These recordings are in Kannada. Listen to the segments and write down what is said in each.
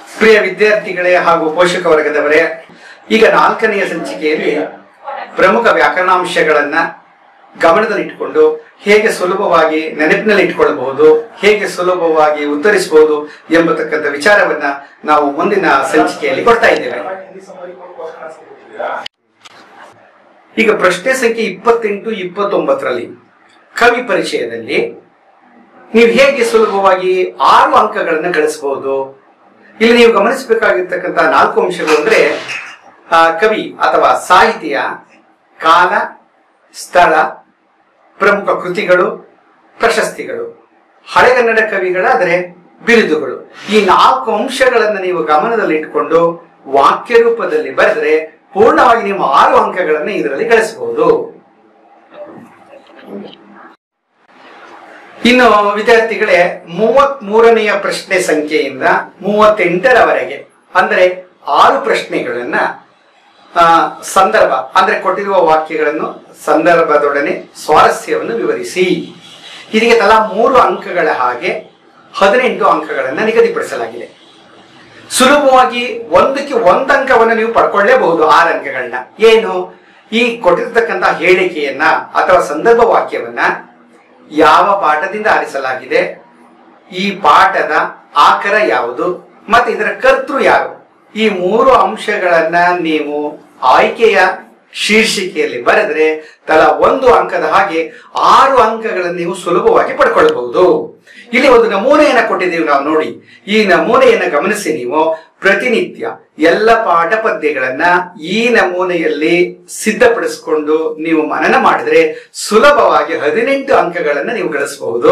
ಪ್ರಿಯ ವಿದ್ಯಾರ್ಥಿಗಳೇ ಹಾಗೂ ಪೋಷಕ ವರ್ಗದವರೇ ಈಗ ನಾಲ್ಕನೆಯ ಸಂಚಿಕೆಯಲ್ಲಿ ಪ್ರಮುಖ ವ್ಯಾಕರಣಾಂಶಗಳನ್ನ ಗಮನದಲ್ಲಿಟ್ಟುಕೊಂಡು ಹೇಗೆ ಸುಲಭವಾಗಿ ನೆನಪಿನಲ್ಲಿ ಇಟ್ಕೊಳ್ಬಹುದು ಹೇಗೆ ಸುಲಭವಾಗಿ ಉತ್ತರಿಸಬಹುದು ಎಂಬತಕ್ಕಂಥ ವಿಚಾರವನ್ನ ನಾವು ಮುಂದಿನ ಸಂಚಿಕೆಯಲ್ಲಿ ಕೊಡ್ತಾ ಇದ್ದೇವೆ ಈಗ ಪ್ರಶ್ನೆ ಸಂಖ್ಯೆ ಇಪ್ಪತ್ತೆಂಟು ಇಪ್ಪತ್ತೊಂಬತ್ತರಲ್ಲಿ ಕವಿ ಪರಿಚಯದಲ್ಲಿ ನೀವು ಹೇಗೆ ಸುಲಭವಾಗಿ ಆರು ಅಂಕಗಳನ್ನು ಗಳಿಸಬಹುದು ಇಲ್ಲಿ ನೀವು ಗಮನಿಸಬೇಕಾಗಿರ್ತಕ್ಕಂಥ ನಾಲ್ಕು ಅಂಶಗಳು ಅಂದ್ರೆ ಆ, ಕವಿ ಅಥವಾ ಸಾಹಿತಿಯ ಕಾಲ ಸ್ಥಳ ಪ್ರಮುಖ ಕೃತಿಗಳು ಪ್ರಶಸ್ತಿಗಳು ಹಳೆಗನ್ನಡ ಕವಿಗಳಾದರೆ ಬಿರುದುಗಳು ಈ ನಾಲ್ಕು ಅಂಶಗಳನ್ನು ನೀವು ಗಮನದಲ್ಲಿಟ್ಟುಕೊಂಡು ವಾಕ್ಯ ರೂಪದಲ್ಲಿ ಬರೆದರೆ ಪೂರ್ಣವಾಗಿ ನೀವು ಆರು ಅಂಕಗಳನ್ನು ಇದರಲ್ಲಿ ಗಳಿಸಬಹುದು ಇನ್ನು ವಿದ್ಯಾರ್ಥಿಗಳೇ ಮೂವತ್ ಮೂರನೆಯ ಪ್ರಶ್ನೆ ಸಂಖ್ಯೆಯಿಂದ ಮೂವತ್ತೆಂಟರವರೆಗೆ ಅಂದರೆ ಆರು ಪ್ರಶ್ನೆಗಳನ್ನ ಆ, ಸಂದರ್ಭ ಅಂದ್ರೆ ಕೊಟ್ಟಿರುವ ವಾಕ್ಯಗಳನ್ನು ಸಂದರ್ಭದೊಡನೆ ಸ್ವಾರಸ್ಯವನ್ನು ವಿವರಿಸಿ ಇದಕ್ಕೆ ತಲಾ ಮೂರು ಅಂಕಗಳ ಹಾಗೆ ಹದಿನೆಂಟು ಅಂಕಗಳನ್ನು ನಿಗದಿಪಡಿಸಲಾಗಿದೆ ಸುಲಭವಾಗಿ ಒಂದಕ್ಕೆ ಒಂದು ಅಂಕವನ್ನು ನೀವು ಪಡ್ಕೊಳ್ಳೇಬಹುದು ಆರು ಅಂಕಗಳನ್ನ ಏನು ಈ ಕೊಟ್ಟಿರ್ತಕ್ಕಂಥ ಹೇಳಿಕೆಯನ್ನ ಅಥವಾ ಸಂದರ್ಭ ವಾಕ್ಯವನ್ನ ಯಾವ ಪಾಠದಿಂದ ಆರಿಸಲಾಗಿದೆ ಈ ಪಾಠದ ಆಕರ ಯಾವುದು ಮತ್ತೆ ಇದರ ಕರ್ತೃ ಯಾರು ಈ ಮೂರು ಅಂಶಗಳನ್ನ ನೀವು ಆಯ್ಕೆಯ ಶೀರ್ಷಿಕೆಯಲ್ಲಿ ಬರೆದ್ರೆ ತಲಾ ಒಂದು ಅಂಕದ ಹಾಗೆ ಆರು ಅಂಕಗಳನ್ನು ನೀವು ಸುಲಭವಾಗಿ ಪಡ್ಕೊಳ್ಬಹುದು ಇಲ್ಲಿ ಒಂದು ನಮೂನೆಯನ್ನ ಕೊಟ್ಟಿದ್ದೀವಿ ನಾವು ನೋಡಿ ಈ ನಮೂನೆಯನ್ನ ಗಮನಿಸಿ ನೀವು ಪ್ರತಿನಿತ್ಯ ಎಲ್ಲ ಪಾಠ ಪದ್ಯಗಳನ್ನ ಈ ನಮೂನೆಯಲ್ಲಿ ಸಿದ್ಧಪಡಿಸಿಕೊಂಡು ನೀವು ಮನನ ಮಾಡಿದ್ರೆ ಸುಲಭವಾಗಿ ಹದಿನೆಂಟು ಅಂಕಗಳನ್ನ ನೀವು ಗಳಿಸಬಹುದು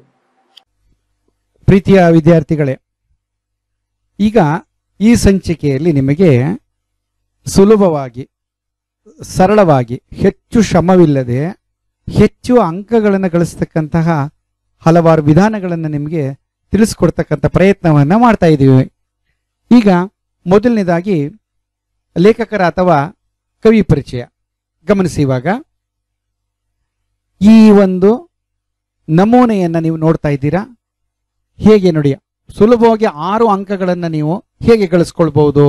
ಪ್ರೀತಿಯ ವಿದ್ಯಾರ್ಥಿಗಳೇ ಈಗ ಈ ಸಂಚಿಕೆಯಲ್ಲಿ ನಿಮಗೆ ಸುಲಭವಾಗಿ ಸರಳವಾಗಿ ಹೆಚ್ಚು ಶ್ರಮವಿಲ್ಲದೆ ಹೆಚ್ಚು ಅಂಕಗಳನ್ನು ಗಳಿಸ್ತಕ್ಕಂತಹ ಹಲವಾರು ವಿಧಾನಗಳನ್ನು ನಿಮಗೆ ತಿಳಿಸ್ಕೊಡ್ತಕ್ಕಂಥ ಪ್ರಯತ್ನವನ್ನ ಮಾಡ್ತಾ ಇದ್ದೀವಿ ಈಗ ಮೊದಲನೇದಾಗಿ ಲೇಖಕರ ಅಥವಾ ಕವಿ ಪರಿಚಯ ಗಮನಿಸಿ ಇವಾಗ ಈ ಒಂದು ನಮೂನೆಯನ್ನ ನೀವು ನೋಡ್ತಾ ಇದ್ದೀರಾ ಹೇಗೆ ನೋಡಿ ಸುಲಭವಾಗಿ ಆರು ಅಂಕಗಳನ್ನ ನೀವು ಹೇಗೆ ಗಳಿಸ್ಕೊಳ್ಬಹುದು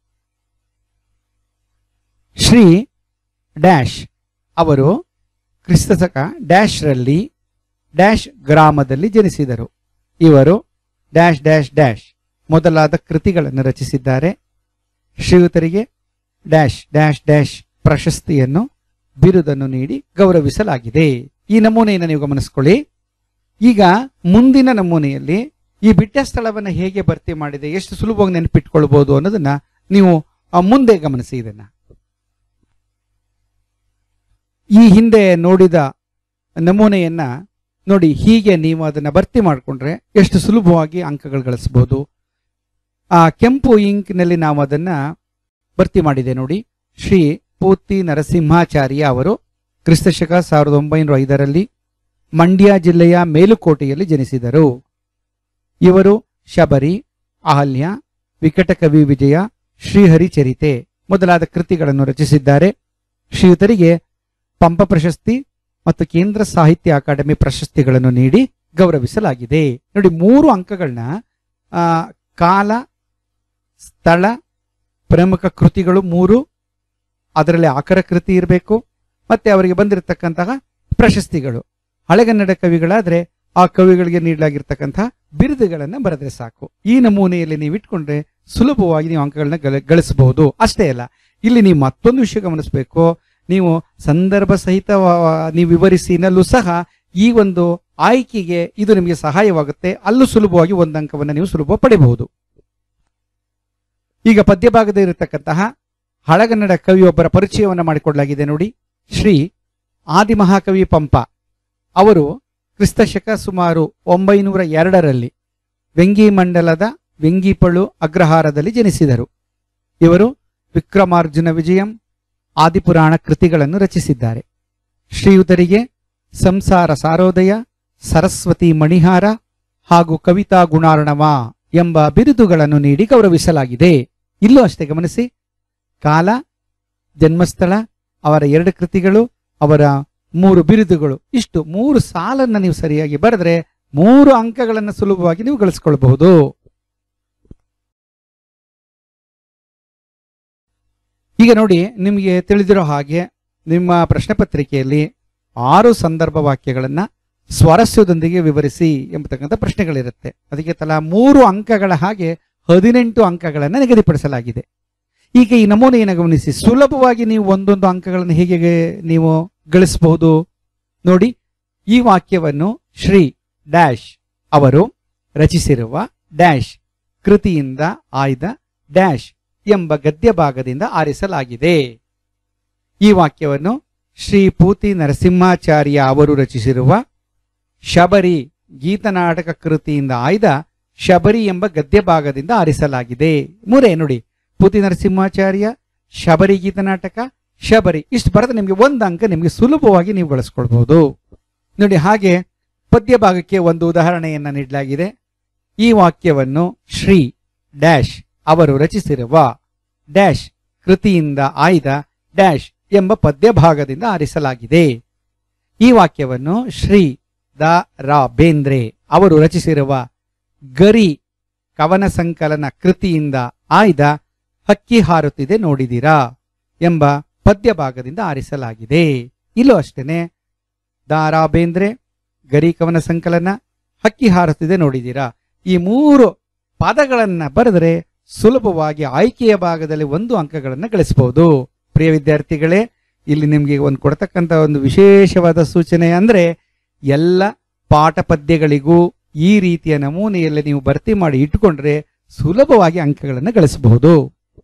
ಶ್ರೀ ಡ್ಯಾಶ್ ಅವರು ಕ್ರಿಸ್ತಶಕ ಡ್ಯಾಶ್ ರಲ್ಲಿ ಡ್ಯಾಶ್ ಗ್ರಾಮದಲ್ಲಿ ಜನಿಸಿದರು ಇವರು ಡ್ಯಾಶ್ ಡ್ಯಾಶ್ ಡ್ಯಾಶ್ ಮೊದಲಾದ ಕೃತಿಗಳನ್ನು ರಚಿಸಿದ್ದಾರೆ ಶ್ರೀಯುತರಿಗೆ ಡ್ಯಾಶ್ ಡ್ಯಾಶ್ ಡ್ಯಾಶ್ ಪ್ರಶಸ್ತಿಯನ್ನು ಬಿರುದನ್ನು ನೀಡಿ ಗೌರವಿಸಲಾಗಿದೆ ಈ ನಮೂನೆಯನ್ನು ನೀವು ಗಮನಿಸ್ಕೊಳ್ಳಿ ಈಗ ಮುಂದಿನ ನಮೂನೆಯಲ್ಲಿ ಈ ಬಿಟ್ಟ ಸ್ಥಳವನ್ನು ಹೇಗೆ ಭರ್ತಿ ಮಾಡಿದೆ ಎಷ್ಟು ಸುಲಭವಾಗಿ ನೆನಪಿಟ್ಕೊಳ್ಬಹುದು ಅನ್ನೋದನ್ನ ನೀವು ಆ, ಮುಂದೆ ಗಮನಿಸಿ ಇದನ್ನ ಈ ಹಿಂದೆ ನೋಡಿದ ನಮೂನೆಯನ್ನ ನೋಡಿ ಹೀಗೆ ನೀವು ಅದನ್ನ ಭರ್ತಿ ಮಾಡಿಕೊಂಡ್ರೆ ಎಷ್ಟು ಸುಲಭವಾಗಿ ಅಂಕಗಳು ಗಳಿಸಬಹುದು ಆ ಕೆಂಪು ಇಂಕ್ನಲ್ಲಿ ನಾವು ಅದನ್ನ ಭರ್ತಿ ಮಾಡಿದೆ ನೋಡಿ ಶ್ರೀ ಪೂತಿ ನರಸಿಂಹಾಚಾರ್ಯ ಅವರು ಕ್ರಿಸ್ತಶಕ ಸಾವಿರದ ಒಂಬೈನೂರ ಐದರಲ್ಲಿ ಮಂಡ್ಯ ಜಿಲ್ಲೆಯ ಮೇಲುಕೋಟೆಯಲ್ಲಿ ಜನಿಸಿದರು ಇವರು ಶಬರಿ ಅಹಲ್ಯ ವಿಕಟಕವಿ ವಿಜಯ ಶ್ರೀಹರಿಚರಿತೆ ಮೊದಲಾದ ಕೃತಿಗಳನ್ನು ರಚಿಸಿದ್ದಾರೆ ಶ್ರೀಯುತರಿಗೆ ಪಂಪ ಪ್ರಶಸ್ತಿ ಮತ್ತು ಕೇಂದ್ರ ಸಾಹಿತ್ಯ ಅಕಾಡೆಮಿ ಪ್ರಶಸ್ತಿಗಳನ್ನು ನೀಡಿ ಗೌರವಿಸಲಾಗಿದೆ ನೋಡಿ ಮೂರು ಅಂಕಗಳನ್ನ ಆ, ಕಾಲ ಸ್ಥಳ ಪ್ರಮುಖ ಕೃತಿಗಳು ಮೂರು ಅದರಲ್ಲಿ ಆಕರ ಕೃತಿ ಇರಬೇಕು ಮತ್ತೆ ಅವರಿಗೆ ಬಂದಿರತಕ್ಕಂತಹ ಪ್ರಶಸ್ತಿಗಳು ಹಳೆಗನ್ನಡ ಕವಿಗಳಾದ್ರೆ ಆ ಕವಿಗಳಿಗೆ ನೀಡಲಾಗಿರ್ತಕ್ಕಂತಹ ಬಿರುದುಗಳನ್ನ ಬರೆದ್ರೆ ಸಾಕು ಈ ನಮೂನೆಯಲ್ಲಿ ನೀವು ಇಟ್ಕೊಂಡ್ರೆ ಸುಲಭವಾಗಿ ನೀವು ಅಂಕಗಳನ್ನ ಗಳ- ಗಳಿಸಬಹುದು ಅಷ್ಟೇ ಅಲ್ಲ ಇಲ್ಲಿ ನೀವು ಮತ್ತೊಂದು ವಿಷಯ ಗಮನಿಸಬೇಕು ನೀವು ಸಂದರ್ಭ ಸಹಿತ ನೀವು ವಿವರಿಸಿನಲ್ಲೂ ಸಹ ಈ ಒಂದು ಆಯ್ಕೆಗೆ ಇದು ನಿಮಗೆ ಸಹಾಯವಾಗುತ್ತೆ ಅಲ್ಲೂ ಸುಲಭವಾಗಿ ಒಂದು ಅಂಕವನ್ನು ನೀವು ಸುಲಭ ಪಡೆಯಬಹುದು ಈಗ ಪದ್ಯ ಭಾಗದಲ್ಲಿ ಇರತಕ್ಕಂತಹ ಹಳಗನ್ನಡ ಕವಿಯೊಬ್ಬರ ಪರಿಚಯವನ್ನು ಮಾಡಿಕೊಡಲಾಗಿದೆ ನೋಡಿ ಶ್ರೀ ಆದಿಮಹಾಕವಿ ಪಂಪ ಅವರು ಕ್ರಿಸ್ತಶಕ ಸುಮಾರು ಒಂಬೈನೂರ ಎರಡರಲ್ಲಿ ವೆಂಗಿ ಮಂಡಲದ ವೆಂಗಿಪಳು ಅಗ್ರಹಾರದಲ್ಲಿ ಜನಿಸಿದರು ಇವರು ವಿಕ್ರಮಾರ್ಜುನ ವಿಜಯಂ ಆದಿಪುರಾಣ ಕೃತಿಗಳನ್ನು ರಚಿಸಿದ್ದಾರೆ ಶ್ರೀಯುತರಿಗೆ ಸಂಸಾರ ಸಾರೋದಯ ಸರಸ್ವತಿ ಮಣಿಹಾರ ಹಾಗೂ ಕವಿತಾ ಗುಣಾರ್ಣವ ಎಂಬ ಬಿರುದುಗಳನ್ನು ನೀಡಿ ಗೌರವಿಸಲಾಗಿದೆ ಇಲ್ಲೂ ಅಷ್ಟೇ ಗಮನಿಸಿ ಕಾಲ ಜನ್ಮಸ್ಥಳ ಅವರ ಎರಡು ಕೃತಿಗಳು ಅವರ ಮೂರು ಬಿರುದುಗಳು ಇಷ್ಟು ಮೂರು ಸಾಲನ್ನ ನೀವು ಸರಿಯಾಗಿ ಬರೆದ್ರೆ ಮೂರು ಅಂಕಗಳನ್ನು ಸುಲಭವಾಗಿ ನೀವು ಗಳಿಸ್ಕೊಳ್ಬಹುದು ಈಗ ನೋಡಿ ನಿಮಗೆ ತಿಳಿದಿರೋ ಹಾಗೆ ನಿಮ್ಮ ಪ್ರಶ್ನೆ ಪತ್ರಿಕೆಯಲ್ಲಿ ಆರು ಸಂದರ್ಭ ವಾಕ್ಯಗಳನ್ನ ಸ್ವಾರಸ್ಯದೊಂದಿಗೆ ವಿವರಿಸಿ ಎಂಬತಕ್ಕಂಥ ಪ್ರಶ್ನೆಗಳಿರುತ್ತೆ ಅದಕ್ಕೆ ತಲಾ ಮೂರು ಅಂಕಗಳ ಹಾಗೆ ಹದಿನೆಂಟು ಅಂಕಗಳನ್ನು ನಿಗದಿಪಡಿಸಲಾಗಿದೆ ಈಗ ಈ ನಮೂನೆಯನ್ನು ಗಮನಿಸಿ ಸುಲಭವಾಗಿ ನೀವು ಒಂದೊಂದು ಅಂಕಗಳನ್ನು ಹೇಗೆ ನೀವು ಗಳಿಸಬಹುದು ನೋಡಿ ಈ ವಾಕ್ಯವನ್ನು ಶ್ರೀ ಡ್ಯಾಶ್ ಅವರು ರಚಿಸಿರುವ ಡ್ಯಾಶ್ ಕೃತಿಯಿಂದ ಆಯ್ದ ಡ್ಯಾಶ್ ಎಂಬ ಗದ್ಯ ಭಾಗದಿಂದ ಆರಿಸಲಾಗಿದೆ ಈ ವಾಕ್ಯವನ್ನು ಶ್ರೀ ಪೂತಿ ನರಸಿಂಹಾಚಾರ್ಯ ಅವರು ರಚಿಸಿರುವ ಶಬರಿ ಗೀತನಾಟಕ ಕೃತಿಯಿಂದ ಆಯ್ದ ಶಬರಿ ಎಂಬ ಗದ್ಯ ಭಾಗದಿಂದ ಆರಿಸಲಾಗಿದೆ ಮೂರೇ ನೋಡಿ ಪೂತಿ ನರಸಿಂಹಾಚಾರ್ಯ ಶಬರಿ ಗೀತನಾಟಕ ಶಬರಿ ಇಷ್ಟು ಬರೆದ್ರೆ ನಿಮಗೆ ಒಂದು ಅಂಕ ನಿಮಗೆ ಸುಲಭವಾಗಿ ನೀವು ಬಳಸ್ಕೊಳ್ಬಹುದು ನೋಡಿ ಹಾಗೆ ಪದ್ಯ ಭಾಗಕ್ಕೆ ಒಂದು ಉದಾಹರಣೆಯನ್ನ ನೀಡಲಾಗಿದೆ ಈ ವಾಕ್ಯವನ್ನು ಶ್ರೀ ಡ್ಯಾಶ್ ಅವರು ರಚಿಸಿರುವ ಡ್ಯಾಶ್ ಕೃತಿಯಿಂದ ಆಯ್ದ ಡ್ಯಾಶ್ ಎಂಬ ಪದ್ಯ ಭಾಗದಿಂದ ಆರಿಸಲಾಗಿದೆ ಈ ವಾಕ್ಯವನ್ನು ಶ್ರೀ ದ ರಾ ಬೇಂದ್ರೆ ಅವರು ರಚಿಸಿರುವ ಗರಿ ಕವನ ಸಂಕಲನ ಕೃತಿಯಿಂದ ಆಯ್ದ ಹಕ್ಕಿ ಹಾರುತ್ತಿದೆ ನೋಡಿದಿರಾ ಎಂಬ ಪದ್ಯ ಭಾಗದಿಂದ ಆರಿಸಲಾಗಿದೆ ಇಲ್ಲೂ ಅಷ್ಟೇನೆ ದ ರಾ ಬೇಂದ್ರೆ ಗರಿ ಕವನ ಸಂಕಲನ ಹಕ್ಕಿ ಹಾರುತ್ತಿದೆ ನೋಡಿದಿರಾ ಈ ಮೂರು ಪದಗಳನ್ನ ಬರೆದರೆ ಸುಲಭವಾಗಿ ಆಯ್ಕೆಯ ಭಾಗದಲ್ಲಿ ಒಂದು ಅಂಕಗಳನ್ನು ಗಳಿಸಬಹುದು ಪ್ರಿಯ ವಿದ್ಯಾರ್ಥಿಗಳೇ ಇಲ್ಲಿ ನಿಮಗೆ ಒಂದು ಕೊಡ್ತಕ್ಕಂಥ ಒಂದು ವಿಶೇಷವಾದ ಸೂಚನೆ ಅಂದ್ರೆ ಎಲ್ಲ ಪಾಠ ಪದ್ಯಗಳಿಗೂ ಈ ರೀತಿಯ ನಮೂನೆಯಲ್ಲಿ ನೀವು ಭರ್ತಿ ಮಾಡಿ ಇಟ್ಟುಕೊಂಡ್ರೆ ಸುಲಭವಾಗಿ ಅಂಕಗಳನ್ನು ಗಳಿಸಬಹುದು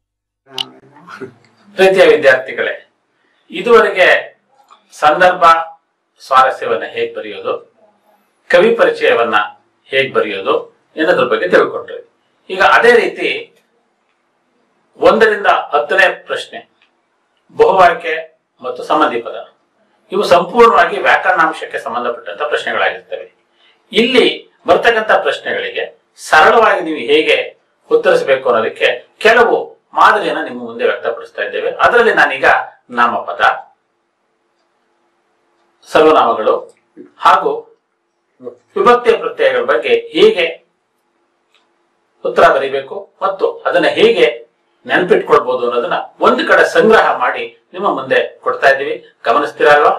ಪ್ರೀತಿಯ ವಿದ್ಯಾರ್ಥಿಗಳೇ ಇದುವರೆಗೆ ಸಂದರ್ಭ ಸ್ವಾರಸ್ಯವನ್ನ ಹೇಗ್ ಬರೆಯೋದು ಕವಿ ಪರಿಚಯವನ್ನ ಹೇಗ್ ಬರೆಯೋದು ಎನ್ನೋದ್ರ ಬಗ್ಗೆ ತಿಳ್ಕೊಂಡ್ರಿ ಈಗ ಅದೇ ರೀತಿ ಒಂದರಿಂದ ಹತ್ತನೇ ಪ್ರಶ್ನೆ ಬಹುವಾಕ್ಯ ಮತ್ತು ಸಂಬಂಧಿ ಪದ ಇವು ಸಂಪೂರ್ಣವಾಗಿ ವ್ಯಾಕರಣಾಂಶಕ್ಕೆ ಸಂಬಂಧಪಟ್ಟಂತ ಪ್ರಶ್ನೆಗಳಾಗಿರ್ತವೆ ಇಲ್ಲಿ ಬರ್ತಕ್ಕಂಥ ಪ್ರಶ್ನೆಗಳಿಗೆ ಸರಳವಾಗಿ ನೀವು ಹೇಗೆ ಉತ್ತರಿಸಬೇಕು ಅನ್ನೋದಕ್ಕೆ ಕೆಲವು ಮಾದರಿಯನ್ನ ನಿಮ್ಮ ಮುಂದೆ ವ್ಯಕ್ತಪಡಿಸ್ತಾ ಇದ್ದೇವೆ ಅದರಲ್ಲಿ ನಾನೀಗ ನಾಮಪದ ಸರ್ವನಾಮಗಳು ಹಾಗೂ ವಿಭಕ್ತಿ ಪ್ರತ್ಯಯಗಳ ಬಗ್ಗೆ ಹೇಗೆ ಉತ್ತರ ಬರೀಬೇಕು ಮತ್ತು ಅದನ್ನ ಹೇಗೆ ನೆನಪಿಟ್ಕೊಳ್ಬಹುದು ಅನ್ನೋದನ್ನ ಒಂದು ಕಡೆ ಸಂಗ್ರಹ ಮಾಡಿ ನಿಮ್ಮ ಮುಂದೆ ಕೊಡ್ತಾ ಇದ್ದೀವಿ ಗಮನಿಸ್ತೀರಾ ಅಲ್ವಾ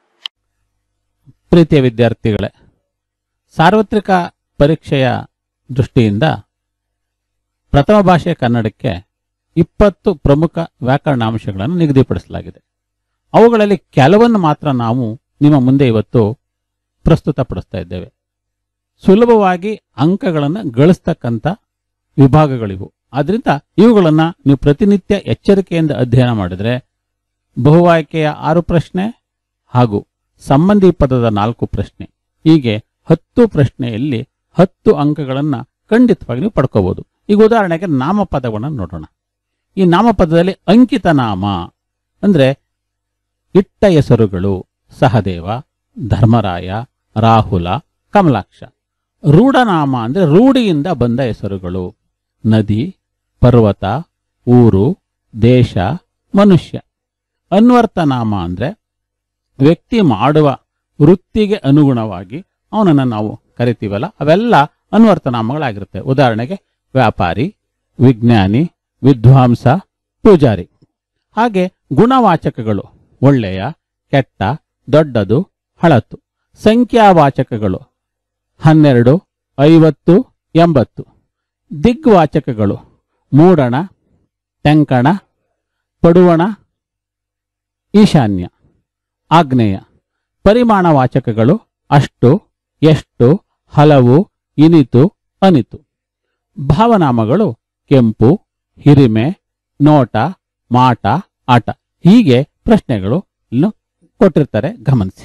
ಪ್ರೀತಿಯ ವಿದ್ಯಾರ್ಥಿಗಳೇ ಸಾರ್ವತ್ರಿಕ ಪರೀಕ್ಷೆಯ ದೃಷ್ಟಿಯಿಂದ ಪ್ರಥಮ ಭಾಷೆ ಕನ್ನಡಕ್ಕೆ ಇಪ್ಪತ್ತು ಪ್ರಮುಖ ವ್ಯಾಕರಣಾಂಶಗಳನ್ನು ನಿಗದಿಪಡಿಸಲಾಗಿದೆ ಅವುಗಳಲ್ಲಿ ಕೆಲವನ್ನು ಮಾತ್ರ ನಾವು ನಿಮ್ಮ ಮುಂದೆ ಇವತ್ತು ಪ್ರಸ್ತುತಪಡಿಸ್ತಾ ಇದ್ದೇವೆ ಸುಲಭವಾಗಿ ಅಂಕಗಳನ್ನು ಗಳಿಸ್ತಕ್ಕಂಥ ವಿಭಾಗಗಳಿವು ಆದ್ರಿಂದ ಇವುಗಳನ್ನ ನೀವು ಪ್ರತಿನಿತ್ಯ ಎಚ್ಚರಿಕೆಯಿಂದ ಅಧ್ಯಯನ ಮಾಡಿದ್ರೆ ಬಹುವಾಯ್ಕೆಯ ಆರು ಪ್ರಶ್ನೆ ಹಾಗೂ ಸಂಬಂಧಿ ಪದದ ನಾಲ್ಕು ಪ್ರಶ್ನೆ ಹೀಗೆ ಹತ್ತು ಪ್ರಶ್ನೆಯಲ್ಲಿ ಹತ್ತು ಅಂಕಗಳನ್ನ ಖಂಡಿತವಾಗಿ ನೀವು ಪಡ್ಕೋಬಹುದು ಈಗ ಉದಾಹರಣೆಗೆ ನಾಮಪದಗಳನ್ನು ನೋಡೋಣ ಈ ನಾಮಪದದಲ್ಲಿ ಅಂಕಿತ ನಾಮ ಅಂದ್ರೆ ಇಟ್ಟ ಹೆಸರುಗಳು ಸಹದೇವ ಧರ್ಮರಾಯ ರಾಹುಲ ಕಮಲಾಕ್ಷ ರೂಢನಾಮ ಅಂದ್ರೆ ರೂಢಿಯಿಂದ ಬಂದ ಹೆಸರುಗಳು ನದಿ ಪರ್ವತ ಊರು ದೇಶ ಮನುಷ್ಯ ಅನ್ವರ್ತನಾಮ ಅಂದ್ರೆ ವ್ಯಕ್ತಿ ಮಾಡುವ ವೃತ್ತಿಗೆ ಅನುಗುಣವಾಗಿ ಅವನನ್ನು ನಾವು ಕರಿತೀವಲ್ಲ ಅವೆಲ್ಲ ಅನ್ವರ್ತನಾಮಗಳಾಗಿರುತ್ತೆ ಉದಾಹರಣೆಗೆ ವ್ಯಾಪಾರಿ ವಿಜ್ಞಾನಿ ವಿದ್ವಾಂಸ ಪೂಜಾರಿ ಹಾಗೆ ಗುಣವಾಚಕಗಳು ಒಳ್ಳೆಯ ಕೆಟ್ಟ ದೊಡ್ಡದು ಹಳತು ಸಂಖ್ಯಾವಾಚಕಗಳು ಹನ್ನೆರಡು ಐವತ್ತು ಎಂಬತ್ತು ದಿಗ್ವಾಚಕಗಳು ಮೂಡಣ ಟೆಂಕಣ ಪಡುವಣ ಈಶಾನ್ಯ ಆಗ್ನೇಯ ಪರಿಮಾಣ ವಾಚಕಗಳು ಅಷ್ಟು ಎಷ್ಟು ಹಲವು ಇನಿತು ಅನಿತು ಭಾವನಾಮಗಳು ಕೆಂಪು ಹಿರಿಮೆ ನೋಟ ಮಾಟ ಆಟ ಹೀಗೆ ಪ್ರಶ್ನೆಗಳು ಇನ್ನು ಕೊಟ್ಟಿರ್ತಾರೆ ಗಮನಿಸಿ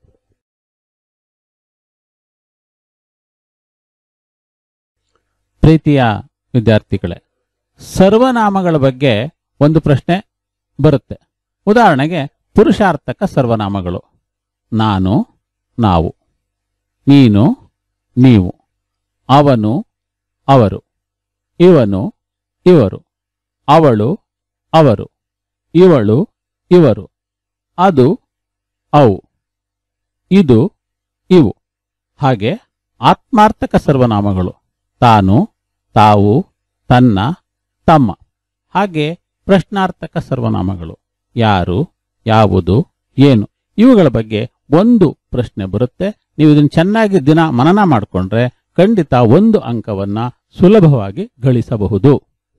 ಪ್ರೀತಿಯ ವಿದ್ಯಾರ್ಥಿಗಳೇ ಸರ್ವನಾಮಗಳ ಬಗ್ಗೆ ಒಂದು ಪ್ರಶ್ನೆ ಬರುತ್ತೆ ಉದಾಹರಣೆಗೆ ಪುರುಷಾರ್ಥಕ ಸರ್ವನಾಮಗಳು ನಾನು ನಾವು ನೀನು ನೀವು ಅವನು ಅವರು ಇವನು ಇವರು ಅವಳು ಅವರು ಇವಳು ಇವರು ಅದು ಅವು ಇದು ಇವು ಹಾಗೆ ಆತ್ಮಾರ್ಥಕ ಸರ್ವನಾಮಗಳು ತಾನು ತಾವು ತನ್ನ ತಮ್ಮ ಹಾಗೆ ಪ್ರಶ್ನಾರ್ಥಕ ಸರ್ವನಾಮಗಳು ಯಾರು ಯಾವುದು ಏನು ಇವುಗಳ ಬಗ್ಗೆ ಒಂದು ಪ್ರಶ್ನೆ ಬರುತ್ತೆ ನೀವು ಇದನ್ನು ಚೆನ್ನಾಗಿ ದಿನ ಮನನ ಮಾಡಿಕೊಂಡ್ರೆ ಖಂಡಿತ ಒಂದು ಅಂಕವನ್ನ ಸುಲಭವಾಗಿ ಗಳಿಸಬಹುದು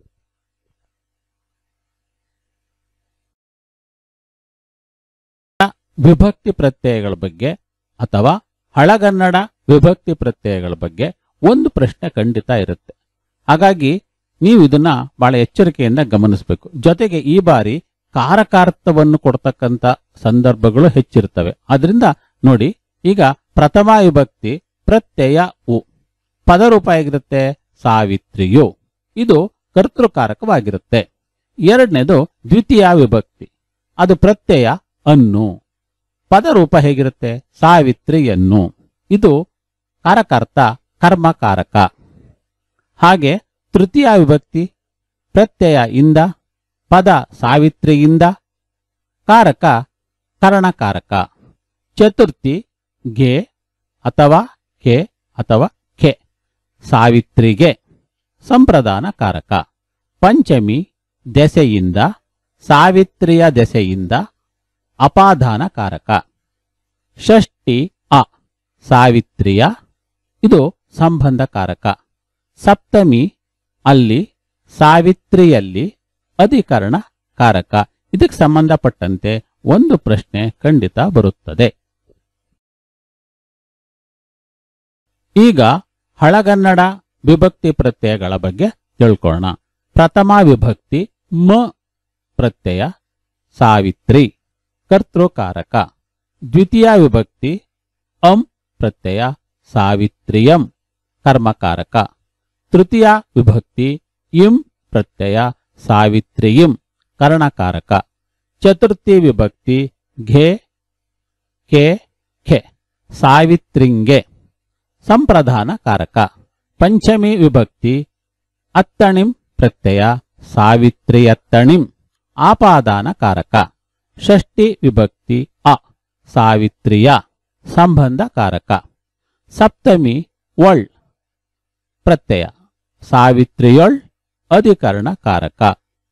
ವಿಭಕ್ತಿ ಪ್ರತ್ಯಯಗಳ ಬಗ್ಗೆ ಅಥವಾ ಹಳಗನ್ನಡ ವಿಭಕ್ತಿ ಪ್ರತ್ಯಯಗಳ ಬಗ್ಗೆ ಒಂದು ಪ್ರಶ್ನೆ ಖಂಡಿತ ಇರುತ್ತೆ ಹಾಗಾಗಿ ನೀವು ಇದನ್ನ ಬಹಳ ಎಚ್ಚರಿಕೆಯಿಂದ ಗಮನಿಸಬೇಕು ಜೊತೆಗೆ ಈ ಬಾರಿ ಕಾರಕಾರ್ಥವನ್ನು ಕೊಡ್ತಕ್ಕಂತ ಸಂದರ್ಭಗಳು ಹೆಚ್ಚಿರ್ತವೆ ಅದರಿಂದ ನೋಡಿ ಈಗ ಪ್ರಥಮ ವಿಭಕ್ತಿ ಪ್ರತ್ಯಯ ಉ ಪದರೂಪ ಹೇಗಿರುತ್ತೆ ಸಾವಿತ್ರಿಯು ಇದು ಕರ್ತೃಕಾರಕವಾಗಿರುತ್ತೆ ಎರಡನೇದು ದ್ವಿತೀಯ ವಿಭಕ್ತಿ ಅದು ಪ್ರತ್ಯಯ ಅನ್ನು ಪದರೂಪ ಹೇಗಿರುತ್ತೆ ಸಾವಿತ್ರಿಯನ್ನು ಇದು ಕಾರಕಾರ್ಥ ಕರ್ಮಕಾರಕ ಹಾಗೆ ತೃತೀಯ ವಿಭಕ್ತಿ ಪ್ರತ್ಯಯ ಇಂದ ಪದ ಸಾವಿತ್ರಿಯಿಂದ ಕಾರಕ ಕರಣಕಾರಕ ಚತುರ್ಥಿ ಗೆ ಅಥವಾ ಕೆ ಅಥವಾ ಕೆ ಸಾವಿತ್ರಿಗೆ ಸಂಪ್ರದಾನ ಕಾರಕ ಪಂಚಮಿ ದೆಸೆಯಿಂದ ಸಾವಿತ್ರಿಯ ದೆಸೆಯಿಂದ ಅಪಾದಾನ ಕಾರಕ ಷಷ್ಠಿ ಅ ಸಾವಿತ್ರಿಯ ಇದು ಸಂಬಂಧಕಾರಕ ಸಪ್ತಮಿ ಅಲ್ಲಿ ಸಾವಿತ್ರಿಯಲ್ಲಿ ಅಧಿಕರಣ ಕಾರಕ ಇದಕ್ಕೆ ಸಂಬಂಧಪಟ್ಟಂತೆ ಒಂದು ಪ್ರಶ್ನೆ ಖಂಡಿತ ಬರುತ್ತದೆ ಈಗ ಹಳಗನ್ನಡ ವಿಭಕ್ತಿ ಪ್ರತ್ಯಯಗಳ ಬಗ್ಗೆ ತಿಳ್ಕೊಳ್ಳೋಣ ಪ್ರಥಮ ವಿಭಕ್ತಿ ಮ ಪ್ರತ್ಯಯ ಸಾವಿತ್ರಿ ಕರ್ತೃಕಾರಕ ದ್ವಿತೀಯ ವಿಭಕ್ತಿ ಅಂ ಪ್ರತ್ಯಯ ಸಾವಿತ್ರಿಯಂ ಕರ್ಮಕಾರಕ ತೃತೀಯ ವಿಭಕ್ತಿ ಇಂ ಪ್ರತ್ಯಯ ಸಾವಿತ್ರಿಯಿಂ ಕರ್ಣಕಾರಕ ಚತುರ್ಥಿ ವಿಭಕ್ತಿ ಘೆ ಕೆ ಖೆ ಸಾವಿತ್ರಿಂಗೆ ಸಂಪ್ರದಾನ ಕಾರಕ ಪಂಚಮಿ ವಿಭಕ್ತಿ ಅತ್ತಣಿಂ ಪ್ರತ್ಯಯ ಸಾವಿತ್ರಿಯತ್ತಣಿಂ ಆಪಾದಾನ ಕಾರಕ ಷಷ್ಠಿ ವಿಭಕ್ತಿ ಅ ಸಾವಿತ್ರಿಯ ಸಂಬಂಧ ಕಾರಕ ಸಪ್ತಮಿ ಒಳ್ ಪ್ರತ್ಯಯ ಸಾವಿತ್ರಿಯೊಳ್ ಅಧಿಕರಣ ಕಾರಕ